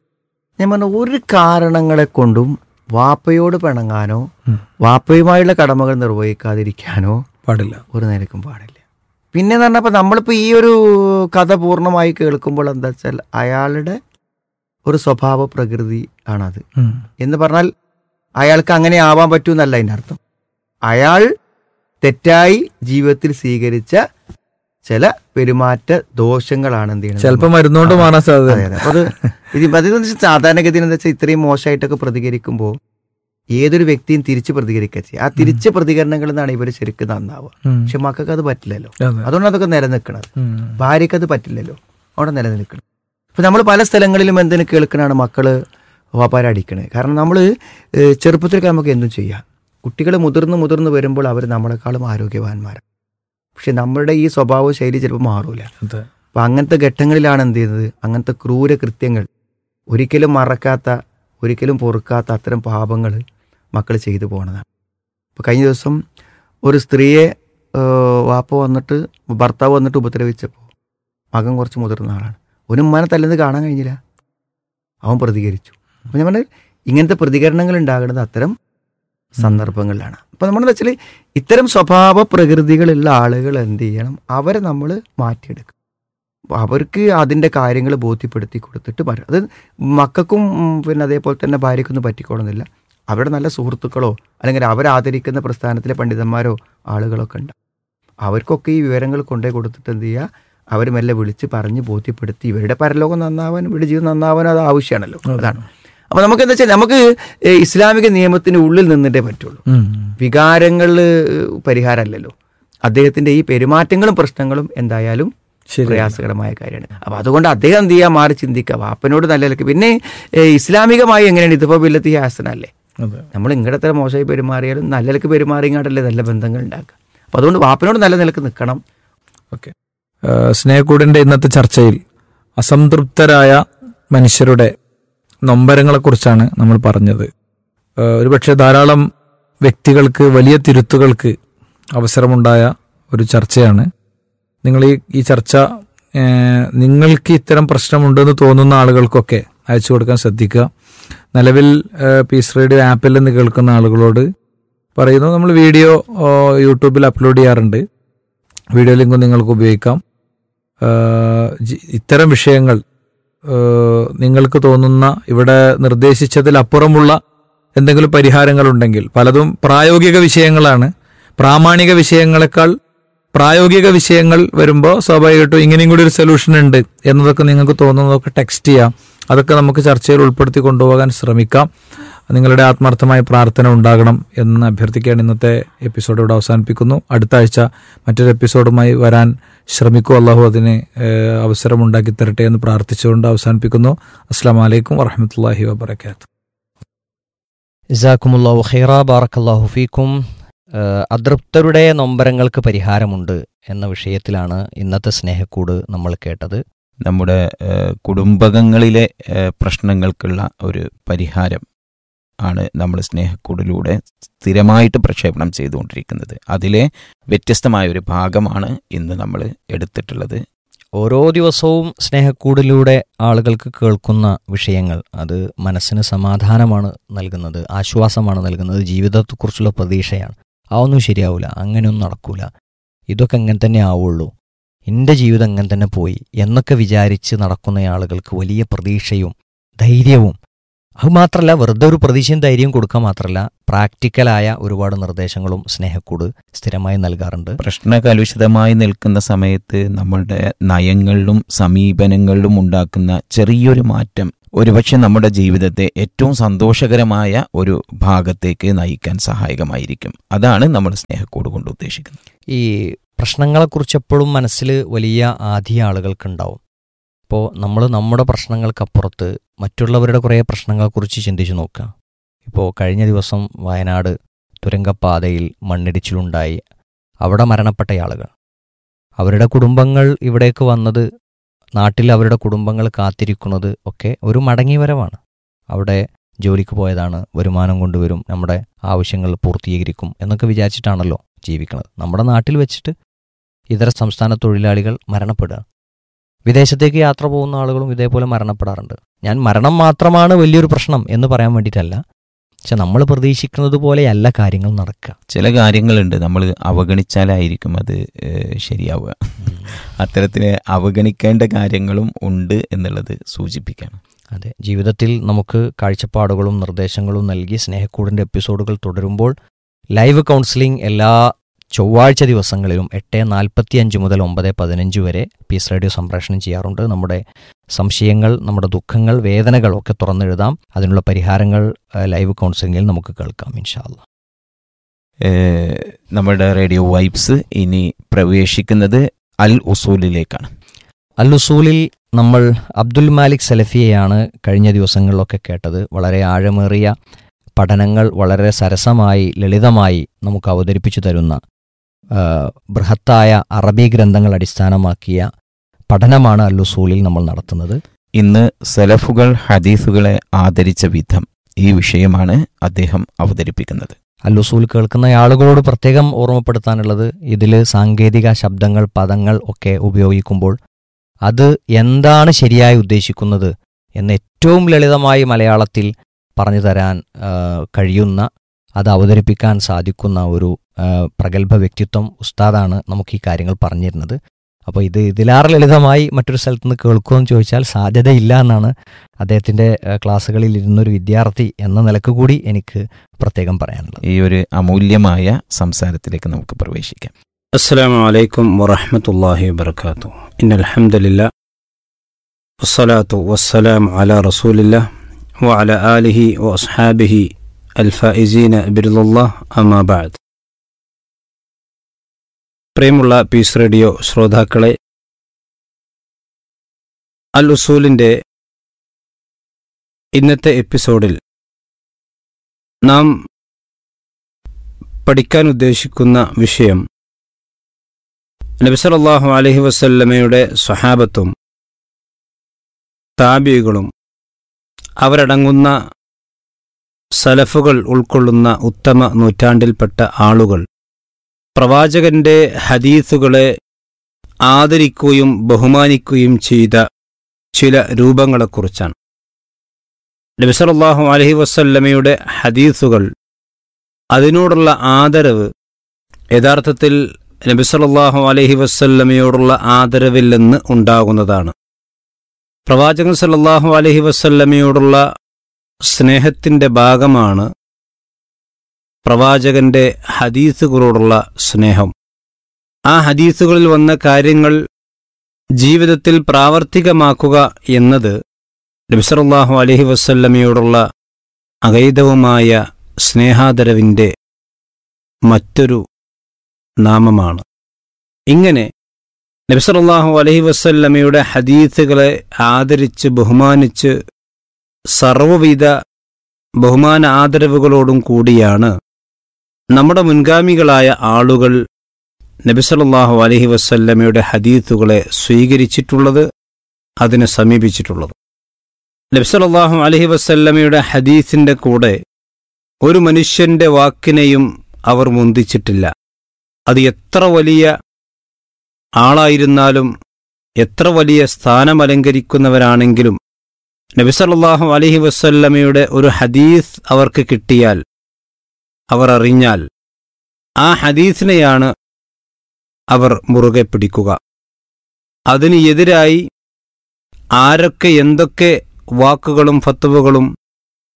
ഞാൻ പറഞ്ഞ ഒരു കാരണങ്ങളെ കൊണ്ടും വാപ്പയോട് പിണങ്ങാനോ വാപ്പയുമായുള്ള കടമകൾ നിർവഹിക്കാതിരിക്കാനോ പാടില്ല ഒരു നിലക്കും പാടില്ല പിന്നെ എന്ന് പറഞ്ഞപ്പോൾ നമ്മളിപ്പോൾ ഈ ഒരു കഥ പൂർണ്ണമായി കേൾക്കുമ്പോൾ എന്താ വെച്ചാൽ അയാളുടെ ഒരു സ്വഭാവ പ്രകൃതി ആണത് ഉം. എന്ന് പറഞ്ഞാൽ അയാൾക്ക് അങ്ങനെ ആവാൻ പറ്റൂന്നല്ല അതിൻ്റെ അർത്ഥം അയാൾ തെറ്റായി ജീവിതത്തിൽ സ്വീകരിച്ച ചില പെരുമാറ്റ ദോഷങ്ങളാണ് എന്ത് ചെയ്യുന്നത് ചിലപ്പോ മരുന്നുകൊണ്ട് മാറാൻ സാധ്യത അതെ അതെ അപ്പൊ അത് ഇത് അതെന്ന് വെച്ചാൽ സാധാരണഗതിയിൽ എന്താ വെച്ചാൽ ഇത്രയും മോശമായിട്ടൊക്കെ പ്രതികരിക്കുമ്പോൾ ഏതൊരു വ്യക്തിയും തിരിച്ച് പ്രതികരിക്കുക ചെയ്യുക ആ തിരിച്ച് പ്രതികരണങ്ങളിൽ നിന്നാണ് ഇവർ ശരിക്കും നന്നാവുക ഉം. പക്ഷെ മക്കൾക്ക് അത് പറ്റില്ലല്ലോ അതെ. അതുകൊണ്ട് അതൊക്കെ നിലനിൽക്കണത് ഉം. ഭാര്യയ്ക്ക് അത് പറ്റില്ലല്ലോ അവിടെ നിലനിൽക്കണം ഇപ്പൊ നമ്മൾ പല സ്ഥലങ്ങളിലും എന്തിനു കേൾക്കണാണ് മക്കള് വാപ്പാരടിക്കണേ കാരണം നമ്മൾ ചെറുപ്പത്തിലൊക്കെ നമുക്ക് എന്തും ചെയ്യാം കുട്ടികൾ മുതിർന്ന് മുതിർന്ന് വരുമ്പോൾ അവർ നമ്മളെക്കാളും ആരോഗ്യവാന്മാരാണ് പക്ഷെ നമ്മളുടെ ഈ സ്വഭാവ ശൈലി ചിലപ്പോൾ മാറൂല അതെ. അപ്പൊ അങ്ങനത്തെ ഘട്ടങ്ങളിലാണ് എന്ത് ചെയ്യുന്നത് അങ്ങനത്തെ ക്രൂര കൃത്യങ്ങൾ ഒരിക്കലും മറക്കാത്ത ഒരിക്കലും പൊറുക്കാത്ത അത്തരം പാപങ്ങൾ മക്കൾ ചെയ്തു പോണതാണ് ഇപ്പൊ കഴിഞ്ഞ ദിവസം ഒരു സ്ത്രീയെ ഏഹ്, വാപ്പ വന്നിട്ട് ഭർത്താവ് വന്നിട്ട് ഉപദ്രവിച്ചപ്പോൾ മകൻ കുറച്ച് മുതിർന്ന ആളാണ് ഒരു ഉമ്മാനെ തല്ലുന്നത് കാണാൻ കഴിഞ്ഞില്ല അവൻ പ്രതികരിച്ചു അപ്പം ഞാൻ പറഞ്ഞത് ഇങ്ങനത്തെ പ്രതികരണങ്ങൾ ഉണ്ടാകുന്നത് അത്തരം സന്ദർഭങ്ങളിലാണ് അപ്പം നമ്മളെന്ന് വെച്ചാൽ ഇത്തരം സ്വഭാവ പ്രകൃതികളുള്ള ആളുകൾ എന്ത് ചെയ്യണം അവരെ നമ്മൾ മാറ്റിയെടുക്കും അപ്പൊ അവർക്ക് അതിൻ്റെ കാര്യങ്ങൾ ബോധ്യപ്പെടുത്തി കൊടുത്തിട്ട് പറയും അത് മക്കൾക്കും ഉം, പിന്നെ അതേപോലെ തന്നെ ഭാര്യയ്ക്കൊന്നും പറ്റിക്കോളുന്നില്ല അവരുടെ നല്ല സുഹൃത്തുക്കളോ അല്ലെങ്കിൽ അവരെ ആദരിക്കുന്ന പ്രസ്ഥാനത്തിലെ പണ്ഡിതന്മാരോ ആളുകളൊക്കെ ഉണ്ട് അവർക്കൊക്കെ ഈ വിവരങ്ങൾ കൊണ്ടേ കൊടുത്തിട്ട് എന്ത് ചെയ്യുക അവർ മെല്ലെ വിളിച്ച് പറഞ്ഞ് ബോധ്യപ്പെടുത്തി ഇവരുടെ പരലോകം നന്നാവാനും ഇവരുടെ ജീവിതം നന്നാവാനും അത് ആവശ്യമാണല്ലോ അതാണ് അപ്പോൾ നമുക്ക് എന്താ വെച്ചാൽ നമുക്ക് ഏ, ഇസ്ലാമിക നിയമത്തിന് ഉള്ളിൽ നിന്നിട്ടേ പറ്റുള്ളൂ ഉം. വികാരങ്ങൾ പരിഹാരമല്ലല്ലോ അദ്ദേഹത്തിന്റെ ഈ പെരുമാറ്റങ്ങളും പ്രശ്നങ്ങളും എന്തായാലും ശരി. പ്രയാസകരമായ കാര്യമാണ് അപ്പൊ അതുകൊണ്ട് അദ്ദേഹം എന്ത് ചെയ്യാൻ മാറി ചിന്തിക്കുക വാപ്പനോട് നല്ല നിലക്ക് പിന്നെ ഏ, ഇസ്ലാമികമായി എങ്ങനെയാണ് ഇതിപ്പോ ബില്ലത്തി ഹാസനല്ലേ അതെ. നമ്മൾ ഇങ്ങടത്തെ മോശമായി പെരുമാറിയാലും നല്ല നിലക്ക് പെരുമാറിങ്ങാണ്ടല്ലേ നല്ല ബന്ധങ്ങൾ ഉണ്ടാക്കുക അപ്പൊ അതുകൊണ്ട് വാപ്പനോട് നല്ല നിലക്ക് നിൽക്കണം ഓക്കെ ഏഹ് സ്നേഹക്കൂടിന്റെ ഇന്നത്തെ ചർച്ചയിൽ അസംതൃപ്തരായ മനുഷ്യരുടെ നൊമ്പരങ്ങളെ കുറിച്ചാണ് നമ്മൾ പറഞ്ഞത് ഏഹ് ഒരുപക്ഷെ ധാരാളം വ്യക്തികൾക്ക് വലിയ തിരുത്തുകൾക്ക് അവസരമുണ്ടായ ഒരു ചർച്ചയാണ് നിങ്ങൾ ഈ ഈ ചർച്ച ഏഹ് നിങ്ങൾക്ക് ഇത്തരം പ്രശ്നമുണ്ടെന്ന് തോന്നുന്ന ആളുകൾക്കൊക്കെ അയച്ചു കൊടുക്കാൻ ശ്രദ്ധിക്കുക നിലവിൽ ഏഹ് പീസ് റേഡിയോ ആപ്പിൽ നിന്ന് കേൾക്കുന്ന ആളുകളോട് പറയുന്നു നമ്മൾ വീഡിയോ ഏഹ് യൂട്യൂബിൽ അപ്ലോഡ് ചെയ്യാറുണ്ട് വീഡിയോ ലിങ്ക് നിങ്ങൾക്ക് ഉപയോഗിക്കാം ഏഹ് ജി- ഇത്തരം വിഷയങ്ങൾ ഏഹ് നിങ്ങൾക്ക് തോന്നുന്ന ഇവിടെ നിർദ്ദേശിച്ചതിലപ്പുറമുള്ള എന്തെങ്കിലും പരിഹാരങ്ങളുണ്ടെങ്കിൽ പലതും പ്രായോഗിക വിഷയങ്ങളാണ് പ്രാമാണിക വിഷയങ്ങളെക്കാൾ പ്രായോഗിക വിഷയങ്ങൾ വരുമ്പോൾ സ്വാഭാവികമായിട്ടും ഇങ്ങനെയും കൂടി ഒരു സൊല്യൂഷൻ ഉണ്ട് എന്നതൊക്കെ നിങ്ങൾക്ക് തോന്നുന്നതൊക്കെ ടെക്സ്റ്റ് ചെയ്യാം അതൊക്കെ നമുക്ക് ചർച്ചയിൽ ഉൾപ്പെടുത്തി കൊണ്ടുപോകാൻ ശ്രമിക്കാം നിങ്ങളുടെ ആത്മാർത്ഥമായ പ്രാർത്ഥന ഉണ്ടാകണം എന്ന് അഭ്യർത്ഥിക്കുകയാണ് ഇന്നത്തെ എപ്പിസോഡ് ഇവിടെ അവസാനിപ്പിക്കുന്നു അടുത്ത ആഴ്ച മറ്റൊരു എപ്പിസോഡുമായി വരാൻ ശ്രമിക്കൂ അള്ളാഹു അതിന് ഏഹ്, അവസരം ഉണ്ടാക്കി തരട്ടെ എന്ന് പ്രാർത്ഥിച്ചുകൊണ്ട് അവസാനിപ്പിക്കുന്നു അസ്സാം വലൈക്കും വറഹമത്തല്ലാഹി വാബർക്കാത്തു ഇസാക്കുമുല്ലാഹു ഖൈറ ബാറക്കല്ലാഹു ഫീക്കും ഏഹ് അതൃപ്തരുടെ നൊമ്പരങ്ങൾക്ക് പരിഹാരമുണ്ട് എന്ന വിഷയത്തിലാണ് ഇന്നത്തെ സ്നേഹക്കൂട് നമ്മൾ കേട്ടത് നമ്മുടെ ഏഹ്, കുടുംബകങ്ങളിലെ ഏഹ്, പ്രശ്നങ്ങൾക്കുള്ള ഒരു പരിഹാരം ആണ് നമ്മൾ സ്നേഹക്കൂടിലൂടെ സ്ഥിരമായിട്ട് പ്രക്ഷേപണം ചെയ്തുകൊണ്ടിരിക്കുന്നത് അതിലെ വ്യത്യസ്തമായ ഒരു ഭാഗമാണ് ഇന്ന് നമ്മൾ എടുത്തിട്ടുള്ളത് ഓരോ ദിവസവും സ്നേഹക്കൂടിലൂടെ ആളുകൾക്ക് കേൾക്കുന്ന വിഷയങ്ങൾ അത് മനസ്സിന് സമാധാനമാണ് നൽകുന്നത് ആശ്വാസമാണ് നൽകുന്നത് ജീവിതത്തെക്കുറിച്ചുള്ള പ്രതീക്ഷയാണ് അതൊന്നും ശരിയാവില്ല അങ്ങനെയൊന്നും നടക്കൂല ഇതൊക്കെ അങ്ങനെ തന്നെ ആവുള്ളൂ എൻ്റെ ജീവിതം അങ്ങനെ തന്നെ പോയി എന്നൊക്കെ വിചാരിച്ച് നടക്കുന്ന ആളുകൾക്ക് വലിയ പ്രതീക്ഷയും ധൈര്യവും അത് മാത്രമല്ല വെറുതെ ഒരു പ്രതീക്ഷയും ധൈര്യവും കൊടുക്കുക മാത്രമല്ല പ്രാക്ടിക്കലായ ഒരുപാട് നിർദ്ദേശങ്ങളും സ്നേഹക്കൂട് സ്ഥിരമായി നൽകാറുണ്ട് പ്രശ്നകലുഷിതമായി നിൽക്കുന്ന സമയത്ത് നമ്മളുടെ നയങ്ങളിലും സമീപനങ്ങളിലും ഉണ്ടാക്കുന്ന ചെറിയൊരു മാറ്റം ഒരുപക്ഷെ നമ്മുടെ ജീവിതത്തെ ഏറ്റവും സന്തോഷകരമായ ഒരു ഭാഗത്തേക്ക് നയിക്കാൻ സഹായകമായിരിക്കും അതാണ് നമ്മൾ സ്നേഹക്കൂട് കൊണ്ട് ഉദ്ദേശിക്കുന്നത് ഈ പ്രശ്നങ്ങളെക്കുറിച്ച് എപ്പോഴും മനസ്സിൽ വലിയ ആധിയ ആളുകൾക്കുണ്ടാവും ഇപ്പോൾ നമ്മൾ നമ്മുടെ പ്രശ്നങ്ങൾക്കപ്പുറത്ത് മറ്റുള്ളവരുടെ കുറേ പ്രശ്നങ്ങളെക്കുറിച്ച് ചിന്തിച്ചു നോക്കുക ഇപ്പോൾ കഴിഞ്ഞ ദിവസം വയനാട് തുരങ്കപ്പാതയിൽ മണ്ണിടിച്ചിലുണ്ടായി അവിടെ മരണപ്പെട്ട ആളുകൾ അവരുടെ കുടുംബങ്ങൾ ഇവിടേക്ക് വന്നത് നാട്ടിൽ അവരുടെ കുടുംബങ്ങൾ കാത്തിരിക്കുന്നത് ഒക്കെ ഒരു മടങ്ങിവരവാണ് അവിടെ ജോലിക്ക് പോയതാണ് വരുമാനം കൊണ്ടുവരും നമ്മുടെ ആവശ്യങ്ങൾ പൂർത്തീകരിക്കും എന്നൊക്കെ വിചാരിച്ചിട്ടാണല്ലോ ജീവിക്കുന്നത് നമ്മുടെ നാട്ടിൽ വെച്ചിട്ട് ഇതര സംസ്ഥാന തൊഴിലാളികൾ മരണപ്പെടുക വിദേശത്തേക്ക് യാത്ര പോകുന്ന ആളുകളും ഇതേപോലെ മരണപ്പെടാറുണ്ട് ഞാൻ മരണം മാത്രമാണ് വലിയൊരു പ്രശ്നം എന്ന് പറയാൻ വേണ്ടിയിട്ടല്ല പക്ഷെ നമ്മൾ പ്രതീക്ഷിക്കുന്നത് പോലെയല്ല കാര്യങ്ങൾ നടക്കുക ചില കാര്യങ്ങളുണ്ട് നമ്മൾ അവഗണിച്ചാലായിരിക്കും അത് ഏഹ്, ശരിയാവുക അത്തരത്തിൽ അവഗണിക്കേണ്ട കാര്യങ്ങളും ഉണ്ട് എന്നുള്ളത് സൂചിപ്പിക്കണം അതെ ജീവിതത്തിൽ നമുക്ക് കാഴ്ചപ്പാടുകളും നിർദ്ദേശങ്ങളും നൽകി സ്നേഹക്കൂടിൻ്റെ എപ്പിസോഡുകൾ തുടരുമ്പോൾ ലൈവ് കൗൺസിലിംഗ് എല്ലാ ചൊവ്വാഴ്ച ദിവസങ്ങളിലും എട്ട് നാൽപ്പത്തി അഞ്ച് മുതൽ ഒമ്പത് പതിനഞ്ച് വരെ പീസ് റേഡിയോ സംപ്രേഷണം ചെയ്യാറുണ്ട് നമ്മുടെ സംശയങ്ങൾ നമ്മുടെ ദുഃഖങ്ങൾ വേദനകൾ ഒക്കെ തുറന്നെഴുതാം അതിനുള്ള പരിഹാരങ്ങൾ ആ, ലൈവ് കൗൺസിലിംഗിൽ നമുക്ക് കേൾക്കാം ഇൻഷാല്ല ഏഹ്, നമ്മുടെ റേഡിയോ വൈബ്സ് ഇനി പ്രവേശിക്കുന്നത് അൽ ഉസൂലിലേക്കാണ് അൽ ഉസൂലിൽ നമ്മൾ അബ്ദുൽ മാലിക് സലഫിയെയാണ് കഴിഞ്ഞ ദിവസങ്ങളിലൊക്കെ കേട്ടത് വളരെ ആഴമേറിയ പഠനങ്ങൾ വളരെ സരസമായി ലളിതമായി നമുക്ക് അവതരിപ്പിച്ചു തരുന്ന ആ, ബൃഹത്തായ അറബി ഗ്രന്ഥങ്ങൾ അടിസ്ഥാനമാക്കിയ പഠനമാണ് അൽ ഉസൂലിൽ നമ്മൾ നടത്തുന്നത് ഇന്ന് സലഫുകൾ ഹദീസുകളെ ആദരിച്ച വിധം ഈ വിഷയമാണ് അദ്ദേഹം അവതരിപ്പിക്കുന്നത് അൽ ഉസൂൽ കേൾക്കുന്ന ആളുകളോട് പ്രത്യേകം ഓർമ്മപ്പെടുത്താനുള്ളത് ഇതിൽ സാങ്കേതിക ശബ്ദങ്ങൾ പദങ്ങൾ ഒക്കെ ഉപയോഗിക്കുമ്പോൾ അത് എന്താണ് ശരിയായി ഉദ്ദേശിക്കുന്നത് എന്ന് ഏറ്റവും ലളിതമായി മലയാളത്തിൽ പറഞ്ഞു തരാൻ ആ, കഴിയുന്ന അത് അവതരിപ്പിക്കാൻ സാധിക്കുന്ന ഒരു ആ, പ്രഗത്ഭ വ്യക്തിത്വം ഉസ്താദാണ് നമുക്ക് ഈ കാര്യങ്ങൾ പറഞ്ഞിരുന്നത് അപ്പോൾ ഇത് ഇതിലാറെ ലളിതമായി മറ്റൊരു സ്ഥലത്ത് നിന്ന് കേൾക്കുമെന്ന് ചോദിച്ചാൽ സാധ്യതയില്ല എന്നാണ് അദ്ദേഹത്തിൻ്റെ ആ, ക്ലാസ്സുകളിൽ ഇരുന്നൊരു വിദ്യാർത്ഥി എന്ന നിലക്ക് കൂടി എനിക്ക് പ്രത്യേകം പറയാനുള്ളത് ഈ ഒരു അമൂല്യമായ സംസാരത്തിലേക്ക് നമുക്ക് പ്രവേശിക്കാം السلام عليكم ورحمة الله وبركاته إن الحمد لله والصلاة والسلام على رسول الله وعلى آله وأصحابه الفائزين برضا الله أما بعد പ്രിയമുള്ള പീസ് റേഡിയോ ശ്രോതാക്കളെ അൽ ഉസൂലിൻ്റെ ഇന്നത്തെ എപ്പിസോഡിൽ നാം പഠിക്കാൻ ഉദ്ദേശിക്കുന്ന വിഷയം നബിസലല്ലാഹു അലഹി വസല്ലമയുടെ സ്വഹാബത്തും താബികളും അവരടങ്ങുന്ന സലഫുകൾ ഉൾക്കൊള്ളുന്ന ഉത്തമ നൂറ്റാണ്ടിൽപ്പെട്ട ആളുകൾ പ്രവാചകന്റെ ഹദീസുകളെ ആദരിക്കുകയും ബഹുമാനിക്കുകയും ചെയ്ത ചില രൂപങ്ങളെക്കുറിച്ചാണ് നബിസലല്ലാഹു അലഹി വസല്ലമയുടെ ഹദീസുകൾ അതിനോടുള്ള ആദരവ് യഥാർത്ഥത്തിൽ നബിസലല്ലാഹു അലഹി വസല്ലമയോടുള്ള ആദരവിൽ നിന്ന് ഉണ്ടാകുന്നതാണ് പ്രവാചകൻ സല്ലല്ലാഹു അലഹി വസല്ലമയോടുള്ള സ്നേഹത്തിൻ്റെ ഭാഗമാണ് പ്രവാചകന്റെ ഹദീസുകളോടുള്ള സ്നേഹം ആ ഹദീസുകളിൽ വന്ന കാര്യങ്ങൾ ജീവിതത്തിൽ പ്രാവർത്തികമാക്കുക എന്നത് നബിസലല്ലാഹു അലഹി വസല്ലമയോടുള്ള അഗൈതവുമായ സ്നേഹാദരവിൻ്റെ മറ്റൊരു നാമമാണ് ഇങ്ങനെ നബിസലല്ലാഹു അലഹി വസല്ലമയുടെ ഹദീസുകളെ ആദരിച്ച് ബഹുമാനിച്ച് സർവവിധ ബഹുമാന ആദരവുകളോടും കൂടിയാണ് നമ്മുടെ മുൻഗാമികളായ ആളുകൾ നബിസലല്ലാഹു അലഹി വസല്ലമയുടെ ഹദീസുകളെ സ്വീകരിച്ചിട്ടുള്ളത് അതിനെ സമീപിച്ചിട്ടുള്ളത് നബിസലല്ലാഹു അലഹി വസല്ലമയുടെ ഹദീസിന്റെ കൂടെ ഒരു മനുഷ്യന്റെ വാക്കിനെയും അവർ മുന്തിച്ചിട്ടില്ല അത് എത്ര വലിയ ആളായിരുന്നാലും എത്ര വലിയ സ്ഥാനമലങ്കരിക്കുന്നവരാണെങ്കിലും നബിസല്ലാഹു അലഹി വസല്ലമയുടെ ഒരു ഹദീസ് അവർക്ക് കിട്ടിയാൽ അവർ അറിഞ്ഞാൽ ആ ഹദീസിനെയാണ് അവർ മുറുകെ പിടിക്കുക അതിന് എതിരായി ആരൊക്കെ എന്തൊക്കെ വാക്കുകളും ഫത്തുവകളും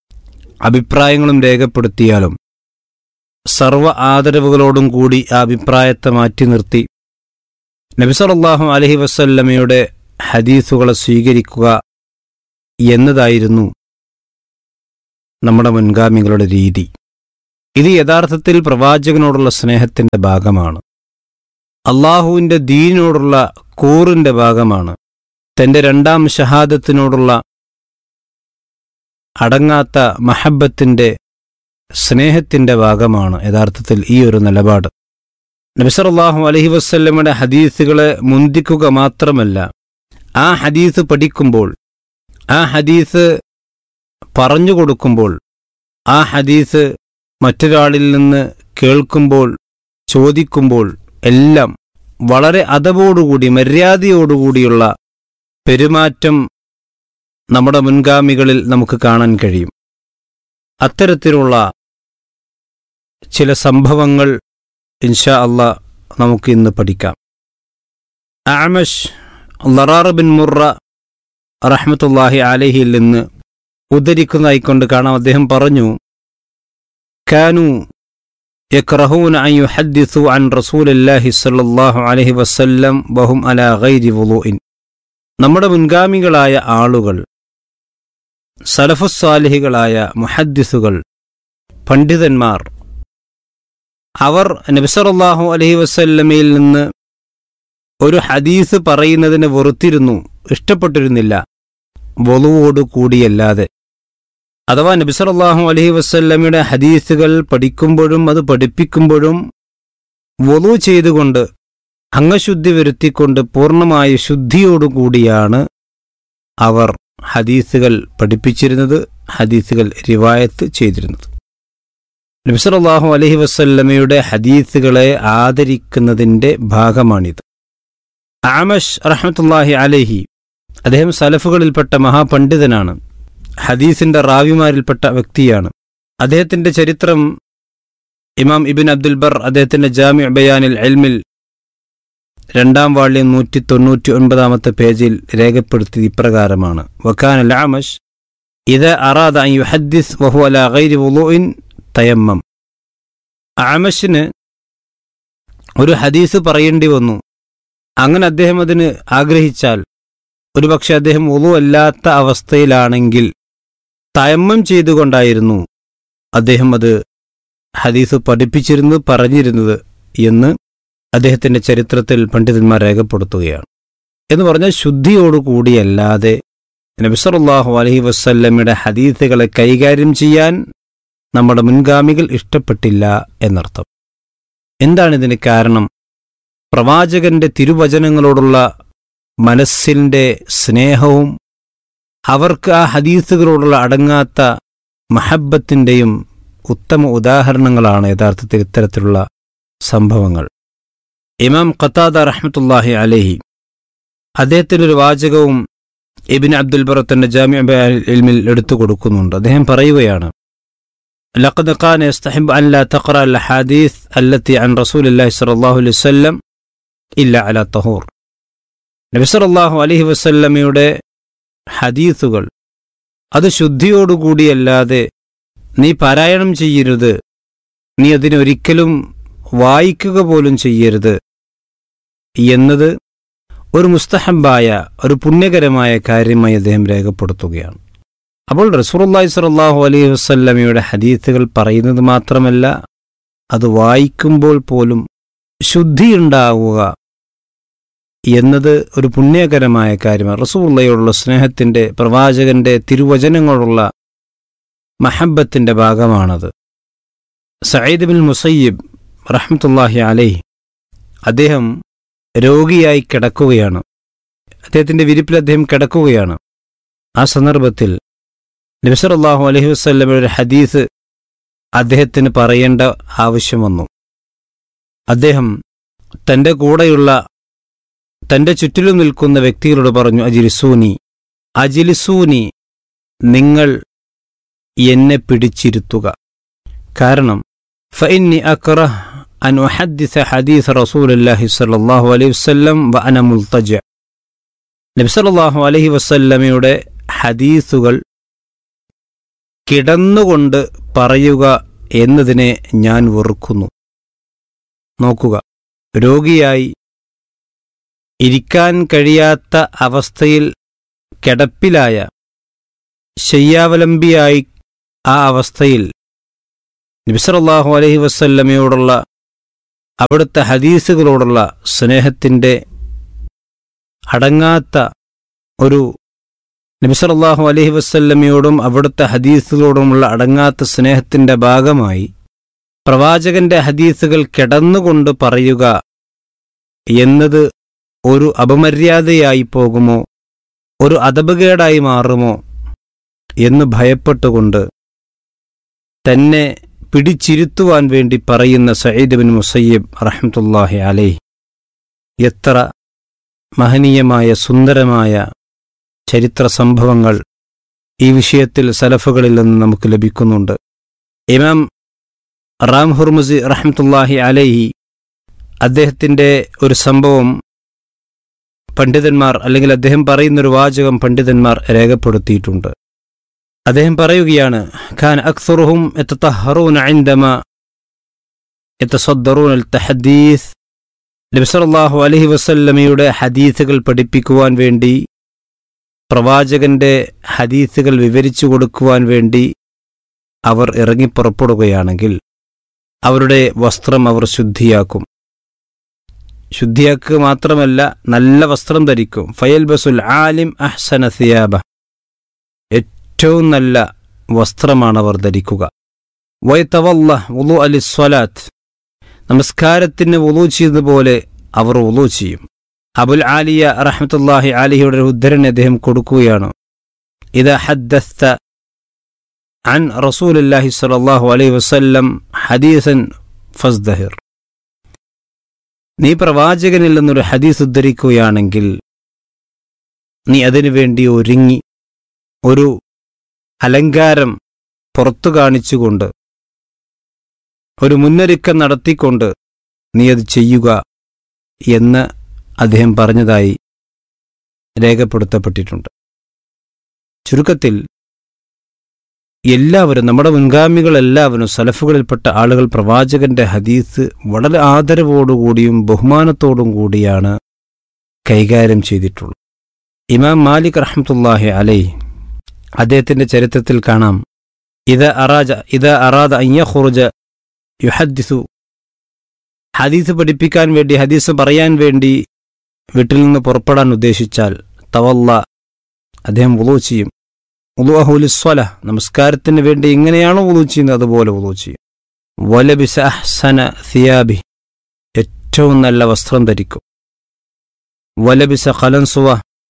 അഭിപ്രായങ്ങളും രേഖപ്പെടുത്തിയാലും സർവ ആദരവുകളോടും കൂടി ആ അഭിപ്രായത്തെ മാറ്റി നിർത്തി നബിസറല്ലാഹു അലഹി വസല്ലമയുടെ ഹദീസുകളെ സ്വീകരിക്കുക എന്നതായിരുന്നു നമ്മുടെ മുൻഗാമികളുടെ രീതി ഇത് യഥാർത്ഥത്തിൽ പ്രവാചകനോടുള്ള സ്നേഹത്തിന്റെ ഭാഗമാണ് അള്ളാഹുവിന്റെ ദീനിനോടുള്ള കൂറിന്റെ ഭാഗമാണ് തന്റെ രണ്ടാം ഷഹാദത്തിനോടുള്ള അടങ്ങാത്ത മഹബത്തിന്റെ സ്നേഹത്തിന്റെ ഭാഗമാണ് യഥാർത്ഥത്തിൽ ഈ ഒരു നിലപാട് നബിസറല്ലാഹു അലഹി വസ്ല്ലമയുടെ ഹദീസുകളെ മുന്തിക്കുക മാത്രമല്ല ആ ഹദീസ് പഠിക്കുമ്പോൾ ആ ഹദീസ് പറഞ്ഞു കൊടുക്കുമ്പോൾ ആ ഹദീസ് മറ്റൊരാളിൽ നിന്ന് കേൾക്കുമ്പോൾ ചോദിക്കുമ്പോൾ എല്ലാം വളരെ അതവോടുകൂടി മര്യാദയോടുകൂടിയുള്ള പെരുമാറ്റം നമ്മുടെ മുൻഗാമികളിൽ നമുക്ക് കാണാൻ കഴിയും അത്തരത്തിലുള്ള ചില സംഭവങ്ങൾ ഇൻഷാ അള്ളാ നമുക്ക് ഇന്ന് പഠിക്കാം ആമഷ് ലറാർ ബിൻ മുറ റഹ്മത്തുല്ലാഹി അലഹിയിൽ നിന്ന് ഉദ്ധരിക്കുന്നതായിക്കൊണ്ട് കാണാം അദ്ദേഹം പറഞ്ഞു കാനു يكرهون أن يحدثوا عن رسول الله صلى الله عليه وسلم وهم على غير وضوء നമ്മുടെ മുൻഗാമികളായ ആളുകൾ സലഫുസ്സാലിഹികളായ മുഹദ്ദിസുകൾ പണ്ഡിതന്മാർ അവർ നബിസറല്ലാഹു അലഹി വസല്ലമയിൽ നിന്ന് ഒരു ഹദീസ് പറയുന്നതിന് വെറുത്തിരുന്നു ഇഷ്ടപ്പെട്ടിരുന്നില്ല വളുവോടു കൂടിയല്ലാതെ അഥവാ നബിസറല്ലാഹു അലഹി വസല്ലമയുടെ ഹദീസുകൾ പഠിക്കുമ്പോഴും അത് പഠിപ്പിക്കുമ്പോഴും വലു ചെയ്തുകൊണ്ട് അംഗശുദ്ധി വരുത്തിക്കൊണ്ട് പൂർണ്ണമായ ശുദ്ധിയോടുകൂടിയാണ് അവർ ഹദീസുകൾ പഠിപ്പിച്ചിരുന്നത് ഹദീസുകൾ റിവായത്ത് ചെയ്തിരുന്നത് നബിസറല്ലാഹു അലഹി വസല്ലമയുടെ ഹദീസുകളെ ആദരിക്കുന്നതിൻ്റെ ഭാഗമാണിത് ആമഷ് റഹ്മത്തുല്ലാഹി അലഹി അദ്ദേഹം സലഫുകളിൽപ്പെട്ട മഹാപണ്ഡിതനാണ് ഹദീസിന്റെ റാവിമാരിൽപ്പെട്ട വ്യക്തിയാണ് അദ്ദേഹത്തിന്റെ ചരിത്രം ഇമാം ഇബിൻ അബ്ദുൽ ബർ അദ്ദേഹത്തിന്റെ ജാമി ബയാനിൽ എൽമിൽ രണ്ടാം വാള്യം നൂറ്റി തൊണ്ണൂറ്റി ഒൻപതാമത്തെ പേജിൽ രേഖപ്പെടുത്തിയത് ഇപ്രകാരമാണ് വക്കാൻ അൽ ആമഷ് ഇത് അറാദ അൻ യുഹദ്ദിസ് വഹു അല ഗൈരി വുളുഇൻ തയമ്മം ആമഷിന് ഒരു ഹദീസ് പറയേണ്ടി വന്നു അങ്ങനെ അദ്ദേഹം അതിന് ആഗ്രഹിച്ചാൽ ഒരുപക്ഷെ അദ്ദേഹം ഒളു അല്ലാത്ത അവസ്ഥയിലാണെങ്കിൽ തയമ്മം ചെയ്തുകൊണ്ടായിരുന്നു അദ്ദേഹം അത് ഹദീസ് പഠിപ്പിച്ചിരുന്നത് പറഞ്ഞിരുന്നത് എന്ന് അദ്ദേഹത്തിന്റെ ചരിത്രത്തിൽ പണ്ഡിതന്മാർ രേഖപ്പെടുത്തുകയാണ് എന്ന് പറഞ്ഞാൽ ശുദ്ധിയോടുകൂടിയല്ലാതെ നബിസറുല്ലാഹു അലഹി വസ്ല്ലമ്മയുടെ ഹദീസുകളെ കൈകാര്യം ചെയ്യാൻ നമ്മുടെ മുൻഗാമികൾ ഇഷ്ടപ്പെട്ടില്ല എന്നർത്ഥം എന്താണ് ഇതിന് കാരണം പ്രവാചകന്റെ തിരുവചനങ്ങളോടുള്ള മനസ്സിൻ്റെ സ്നേഹവും അവർക്ക് ആ ഹദീസുകളോടുള്ള അടങ്ങാത്ത മഹബത്തിൻ്റെയും ഉത്തമ ഉദാഹരണങ്ങളാണ് യഥാർത്ഥത്തിൽ ഇത്തരത്തിലുള്ള സംഭവങ്ങൾ ഇമാം ഖത്താദ റഹ്മത്തുല്ലാഹി അലഹി അദ്ദേഹത്തിനൊരു വാചകവും ഇബിൻ അബ്ദുൽ ബറത്തിന്റെ ജാമ്യ ഇൽമിൽ എടുത്തു കൊടുക്കുന്നുണ്ട് അദ്ദേഹം പറയുകയാണ് لقد كان يستحب أن لا تقرأ الأحاديث التي عن رسول الله صلى الله عليه وسلم إلا على طهور നബിസറല്ലാഹു അലഹി വസല്ലമയുടെ ഹദീസുകൾ അത് ശുദ്ധിയോടുകൂടിയല്ലാതെ നീ പാരായണം ചെയ്യരുത് നീ അതിനൊരിക്കലും വായിക്കുക പോലും ചെയ്യരുത് എന്നത് ഒരു മുസ്തഹബായ ഒരു പുണ്യകരമായ കാര്യമായി അദ്ദേഹം രേഖപ്പെടുത്തുകയാണ് അപ്പോൾ റസൂറുല്ലാഹി സ്വല്ലല്ലാഹു അലൈഹി വസല്ലമയുടെ ഹദീസുകൾ പറയുന്നത് മാത്രമല്ല അത് വായിക്കുമ്പോൾ പോലും ശുദ്ധിയുണ്ടാവുക എന്നത് ഒരു പുണ്യകരമായ കാര്യമാണ് റസൂള്ളയോടുള്ള സ്നേഹത്തിന്റെ പ്രവാചകന്റെ തിരുവചനങ്ങളോടുള്ള മഹബത്തിന്റെ ഭാഗമാണത് സയ്യിദ് ബിൻ മുസയ്യിബ് റഹ്മത്തുല്ലാഹി അലൈഹി അദ്ദേഹം രോഗിയായി കിടക്കുകയാണ് അദ്ദേഹത്തിന്റെ വിരിപ്പിൽ അദ്ദേഹം കിടക്കുകയാണ് ആ സന്ദർഭത്തിൽ നബിസറല്ലാഹു അലഹി വസ്ല്ലമയുടെ ഹദീസ് അദ്ദേഹത്തിന് പറയേണ്ട ആവശ്യം വന്നു അദ്ദേഹം തന്റെ കൂടെയുള്ള തന്റെ ചുറ്റിലും നിൽക്കുന്ന വ്യക്തികളോട് പറഞ്ഞു അജിലിസൂനി അജിലിസൂനി നിങ്ങൾ എന്നെ പിടിച്ചിരുത്തുക കാരണം ഫഇന്നി അക്റഹ് അൻ ഉഹദ്ദിസ ഹദീസ് റസൂലുള്ളാഹി സ്വല്ലല്ലാഹു അലൈഹി വസല്ലം വ അന മുൽത്തജ നബി സല്ലല്ലാഹു അലൈഹി വസല്ലമയുടെ ഹദീസുകൾ കിടന്നുകൊണ്ട് പറയുക എന്നതിനെ ഞാൻ വെറുക്കുന്നു നോക്കുക രോഗിയായി ഇരിക്കാൻ കഴിയാത്ത അവസ്ഥയിൽ കിടപ്പിലായ ശയ്യാവലംബിയായി ആ അവസ്ഥയിൽ നബിസറല്ലാഹു അലഹി വസല്ലമയോടുള്ള അവിടുത്തെ ഹദീസുകളോടുള്ള സ്നേഹത്തിൻ്റെ അടങ്ങാത്ത ഒരു നബിസറല്ലാഹു അലഹി വസല്ലമയോടും അവിടുത്തെ ഹദീസുകളോടുമുള്ള അടങ്ങാത്ത സ്നേഹത്തിൻ്റെ ഭാഗമായി പ്രവാചകന്റെ ഹദീസുകൾ കിടന്നുകൊണ്ട് പറയുക എന്നത് ഒരു അപമര്യാദയായി പോകുമോ ഒരു അതപകേടായി മാറുമോ എന്ന് ഭയപ്പെട്ടുകൊണ്ട് തന്നെ പിടിച്ചിരുത്തുവാൻ വേണ്ടി പറയുന്ന സയ്യിദ് ബിൻ മുസയ്യബ് റഹ്മത്തുല്ലാഹി അലൈഹി എത്ര മഹനീയമായ സുന്ദരമായ ചരിത്ര സംഭവങ്ങൾ ഈ വിഷയത്തിൽ സലഫുകളിൽ നിന്ന് നമുക്ക് ലഭിക്കുന്നുണ്ട് ഇമാം റാം ഹുർമുസി റഹ്മത്തുല്ലാഹി അലൈഹി അദ്ദേഹത്തിൻ്റെ ഒരു സംഭവം പണ്ഡിതന്മാർ അല്ലെങ്കിൽ അദ്ദേഹം പറയുന്നൊരു വാചകം പണ്ഡിതന്മാർ രേഖപ്പെടുത്തിയിട്ടുണ്ട് അദ്ദേഹം പറയുകയാണ് ഖാൻ അക്സറുഹും യതതഹറൂന ഇൻദമ യതസദ്ദറൂന അൽ-തഹദീസ് നബി സല്ലല്ലാഹു അലൈഹി വസല്ലമയുടെ ഹദീസുകൾ പഠിപ്പിക്കുവാൻ വേണ്ടി പ്രവാചകന്റെ ഹദീസുകൾ വിവരിച്ചു കൊടുക്കുവാൻ വേണ്ടി അവർ ഇറങ്ങിപ്പുറപ്പെടുകയാണെങ്കിൽ അവരുടെ വസ്ത്രം അവർ ശുദ്ധിയാക്കും ശുദ്ധിയാക്കുക മാത്രമല്ല നല്ല വസ്ത്രം ധരിക്കും ഫയൽ ബസുൽ ആലിം അഹ്സന സിയാബ ഏറ്റവും നല്ല വസ്ത്രമാണ് അവർ ധരിക്കുക വൈത്തവല്ല ഉലു അലി സ്വലാത്ത് നമസ്കാരത്തിന് ഉലു ചെയ്തതുപോലെ അവർ ഉലു ചെയ്യും അബുൽ ആലിയ റഹ്മത്തുല്ലാഹി ആലിയുടെ ഒരു ഉദ്ധരണി അദ്ദേഹം കൊടുക്കുകയാണ് ഇത് ഹദ്ദസ്ത عن رسول الله صلى الله عليه وسلم حديثا فازدهر നീ പ്രവാചകനിൽ നിന്നൊരു ഹദീസ് ഉദ്ധരിക്കുകയാണെങ്കിൽ നീ അതിനു വേണ്ടി ഒരുങ്ങി ഒരു അലങ്കാരം പുറത്തു കാണിച്ചുകൊണ്ട് ഒരു മുന്നൊരുക്കം നടത്തിക്കൊണ്ട് നീ അത് ചെയ്യുക എന്ന് അദ്ദേഹം പറഞ്ഞതായി രേഖപ്പെടുത്തപ്പെട്ടിട്ടുണ്ട് ചുരുക്കത്തിൽ എല്ലാവരും നമ്മുടെ മുൻഗാമികളെല്ലാവരും സലഫുകളിൽപ്പെട്ട ആളുകൾ പ്രവാചകന്റെ ഹദീസ് വളരെ ആദരവോടുകൂടിയും ബഹുമാനത്തോടും കൂടിയാണ് കൈകാര്യം ചെയ്തിട്ടുള്ളത് ഇമാം മാലിക് റഹ്മത്തുല്ലാഹി അലൈ അദ്ദേഹത്തിന്റെ ചരിത്രത്തിൽ കാണാം ഇത് അറാജ ഇത് അറാദ അയ്യഖുറുജ യുഹദ്ദിസു ഹദീസ് പഠിപ്പിക്കാൻ വേണ്ടി ഹദീസ് പറയാൻ വേണ്ടി വീട്ടിൽ നിന്ന് പുറപ്പെടാൻ ഉദ്ദേശിച്ചാൽ തവല്ല അദ്ദേഹം വുളു ചെയ്യും ഉളു അഹുലിസ്വല നമസ്കാരത്തിന് വേണ്ടി എങ്ങനെയാണോ ഉളു ചെയ്യുന്നത് അതുപോലെ ഉളു ചെയ്യും വലബിസ അഹ്സന സിയാബി ഏറ്റവും നല്ല വസ്ത്രം ധരിക്കും വലബിസ ഖലൻസുവ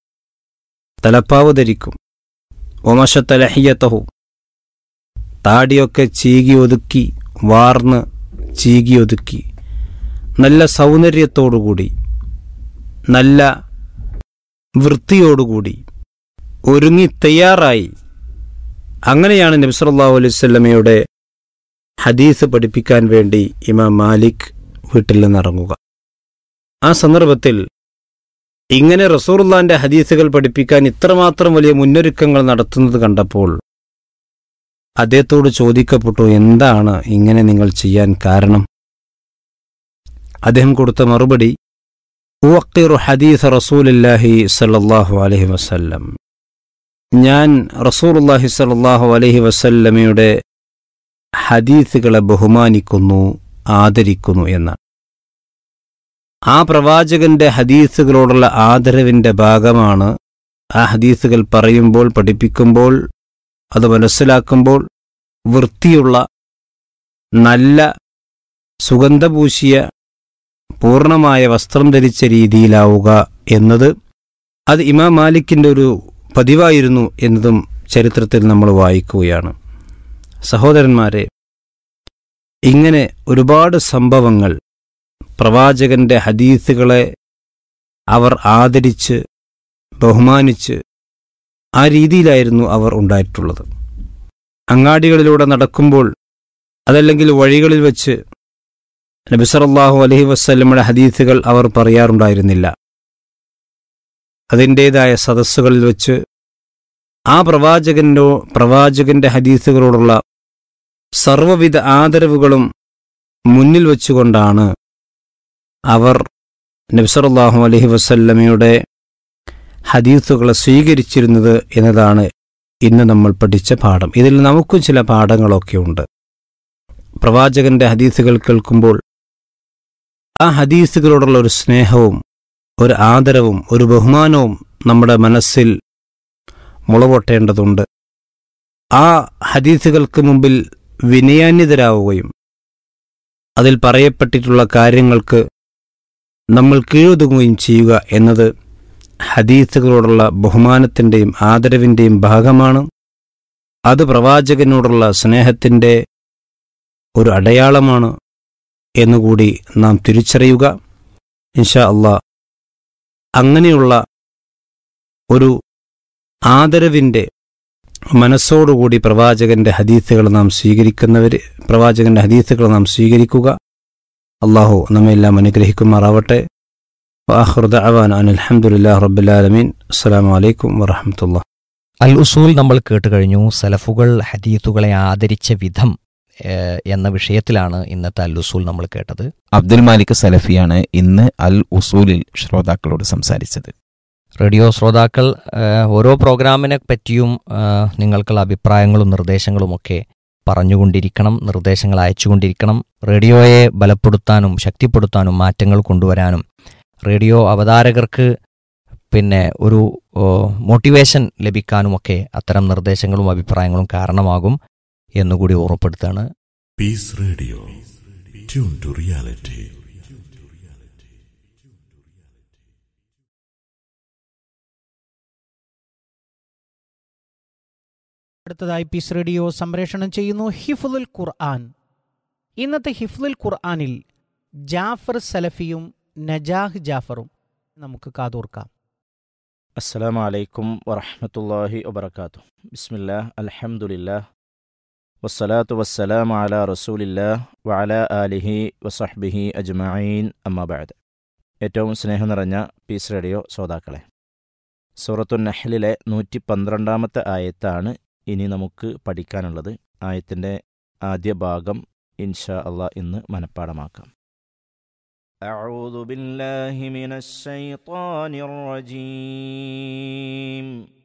തലപ്പാവ് ധരിക്കും ഒമശത്ത ലഹിയത്തഹു താടിയൊക്കെ ചീകി ഒതുക്കി വാർന്ന് ചീകി ഒതുക്കി നല്ല സൗന്ദര്യത്തോടുകൂടി നല്ല വൃത്തിയോടുകൂടി ഒരുങ്ങി തയ്യാറായി അങ്ങനെയാണ് നബ്സല്ലാഹു അലൈഹി സ്വല്ലമയുടെ ഹദീസ് പഠിപ്പിക്കാൻ വേണ്ടി ഇമാം മാലിക് വീട്ടിൽ നിന്നിറങ്ങുക ആ സന്ദർഭത്തിൽ ഇങ്ങനെ റസൂറുല്ലാന്റെ ഹദീസുകൾ പഠിപ്പിക്കാൻ ഇത്രമാത്രം വലിയ മുന്നൊരുക്കങ്ങൾ നടത്തുന്നത് കണ്ടപ്പോൾ അദ്ദേഹത്തോട് ചോദിക്കപ്പെട്ടു എന്താണ് ഇങ്ങനെ നിങ്ങൾ ചെയ്യാൻ കാരണം അദ്ദേഹം കൊടുത്ത മറുപടി ഉവക്കിറു ഹദീസ് റസൂലില്ലാഹി സല്ലല്ലാഹു അലൈഹി വസല്ലം ഞാൻ റസൂലുള്ളാഹി സല്ലല്ലാഹു അലൈഹി വസല്ലമയുടെ ഹദീസുകളെ ബഹുമാനിക്കുന്നു ആദരിക്കുന്നു എന്നാണ് ആ പ്രവാചകന്റെ ഹദീസുകളോടുള്ള ആദരവിന്റെ ഭാഗമാണ് ആ ഹദീസുകൾ പറയുമ്പോൾ പഠിപ്പിക്കുമ്പോൾ അത് മനസ്സിലാക്കുമ്പോൾ വൃത്തിയുള്ള നല്ല സുഗന്ധപൂശിയ പൂർണ്ണമായ വസ്ത്രം ധരിച്ച രീതിയിലാവുക എന്നത് അത് ഇമാം മാലിക്കിന്റെ ഒരു പതിവായിരുന്നു എന്നതും ചരിത്രത്തിൽ നമ്മൾ വായിക്കുകയാണ് സഹോദരന്മാരെ ഇങ്ങനെ ഒരുപാട് സംഭവങ്ങൾ പ്രവാചകന്റെ ഹദീസുകളെ അവർ ആദരിച്ച് ബഹുമാനിച്ച് ആ രീതിയിലായിരുന്നു അവർ ഉണ്ടായിട്ടുള്ളത് അങ്ങാടികളിലൂടെ നടക്കുമ്പോൾ അതല്ലെങ്കിൽ വഴികളിൽ വച്ച് നബിസറല്ലാഹു അലഹി വസ്ല്ലമയുടെ ഹദീസുകൾ അവർ പറയാറുണ്ടായിരുന്നില്ല അതിൻ്റേതായ സദസ്സുകളിൽ വച്ച് ആ പ്രവാചകനോ പ്രവാചകന്റെ ഹദീസുകളോടുള്ള സർവവിധ ആദരവുകളും മുന്നിൽ വെച്ചുകൊണ്ടാണ് അവർ നബ്സറല്ലാഹു അലഹി വസല്ലമയുടെ ഹദീസുകളെ സ്വീകരിച്ചിരുന്നത് എന്നതാണ് ഇന്ന് നമ്മൾ പഠിച്ച പാഠം ഇതിൽ നമുക്കും ചില പാഠങ്ങളൊക്കെ ഉണ്ട് പ്രവാചകന്റെ ഹദീസുകൾ കേൾക്കുമ്പോൾ ആ ഹദീസുകളോടുള്ള ഒരു സ്നേഹവും ഒരു ആദരവും ഒരു ബഹുമാനവും നമ്മുടെ മനസ്സിൽ മുളപൊട്ടേണ്ടതുണ്ട് ആ ഹദീസുകൾക്ക് മുമ്പിൽ വിനയാന്യതരാവുകയും അതിൽ പറയപ്പെട്ടിട്ടുള്ള കാര്യങ്ങൾക്ക് നമ്മൾ കീഴൊതുങ്ങുകയും ചെയ്യുക എന്നത് ഹദീസുകളോടുള്ള ബഹുമാനത്തിൻ്റെയും ആദരവിൻ്റെയും ഭാഗമാണ് അത് പ്രവാചകനോടുള്ള സ്നേഹത്തിൻ്റെ ഒരു അടയാളമാണ് എന്നുകൂടി നാം തിരിച്ചറിയുക ഇൻഷാ അള്ളാ അങ്ങനെയുള്ള ഒരു ആദരവിൻ്റെ മനസ്സോടുകൂടി പ്രവാചകന്റെ ഹദീസുകൾ നാം സ്വീകരിക്കുന്നവർ പ്രവാചകന്റെ ഹദീസുകൾ നാം സ്വീകരിക്കുക അള്ളാഹു നമ്മെല്ലാം അനുഗ്രഹിക്കുമാറാവട്ടെ വാഹൃദ അവാൻ അനിൽഹമുല്ലാ റബ്ബുലാലമീൻ അസ്സാം വലൈക്കും വറഹമത്തുള്ള അൽ ഉസൂൽ നമ്മൾ കേട്ട് കഴിഞ്ഞു സലഫുകൾ ഹദീത്തുകളെ ആദരിച്ച വിധം ഏഹ്, എന്ന വിഷയത്തിലാണ് ഇന്നത്തെ അൽ ഉസൂൽ നമ്മൾ കേട്ടത് അബ്ദുൽ മാലിക് സലഫിയാണ് ഇന്ന് അൽ ഉസൂലിൽ ശ്രോതാക്കളോട് സംസാരിച്ചത് റേഡിയോ ശ്രോതാക്കൾ ഏഹ്, ഓരോ പ്രോഗ്രാമിനെ പറ്റിയും ഏഹ്, നിങ്ങൾക്കുള്ള അഭിപ്രായങ്ങളും നിർദ്ദേശങ്ങളുമൊക്കെ പറഞ്ഞുകൊണ്ടിരിക്കണം നിർദ്ദേശങ്ങൾ അയച്ചുകൊണ്ടിരിക്കണം റേഡിയോയെ ബലപ്പെടുത്താനും ശക്തിപ്പെടുത്താനും മാറ്റങ്ങൾ കൊണ്ടുവരാനും റേഡിയോ അവതാരകർക്ക് പിന്നെ ഒരു ഓ, മോട്ടിവേഷൻ ലഭിക്കാനുമൊക്കെ അത്തരം നിർദ്ദേശങ്ങളും അഭിപ്രായങ്ങളും കാരണമാകും എന്നുകൂടി ഓർമ്മപ്പെടുത്താണ് Peace Radio. Tune to reality. അടുത്തതായി പീസ് റേഡിയോ സംപ്രേഷണം ചെയ്യുന്നു ഹിഫുൽ ഖുർആൻ ഇന്നത്തെ ഹിഫുൽ ഖുർആനിൽ ജാഫർ സലഫിയും നജാഹ് ജാഫറും നമുക്ക് കാതോർക്കാം السلام عليكم ورحمة الله وبركاته بسم الله الحمد لله والصلاة والسلام على رسول الله وعلى آله وصحبه أجمعين أما بعد ഏറ്റവും സ്നേഹം നിറഞ്ഞ പീസ് റേഡിയോ ശ്രോതാക്കളെ സൂറത്തു നഹ്ലിലെ നൂറ്റി പന്ത്രണ്ടാമത്തെ ആയത്താണ് ഇനി നമുക്ക് പഠിക്കാനുള്ളത് ആയത്തിൻ്റെ ആദ്യ ഭാഗം ഇൻഷാ അള്ളാഹ് ഇന്ന് മനഃപ്പാടമാക്കാം أعوذ بالله من الشيطان الرجيم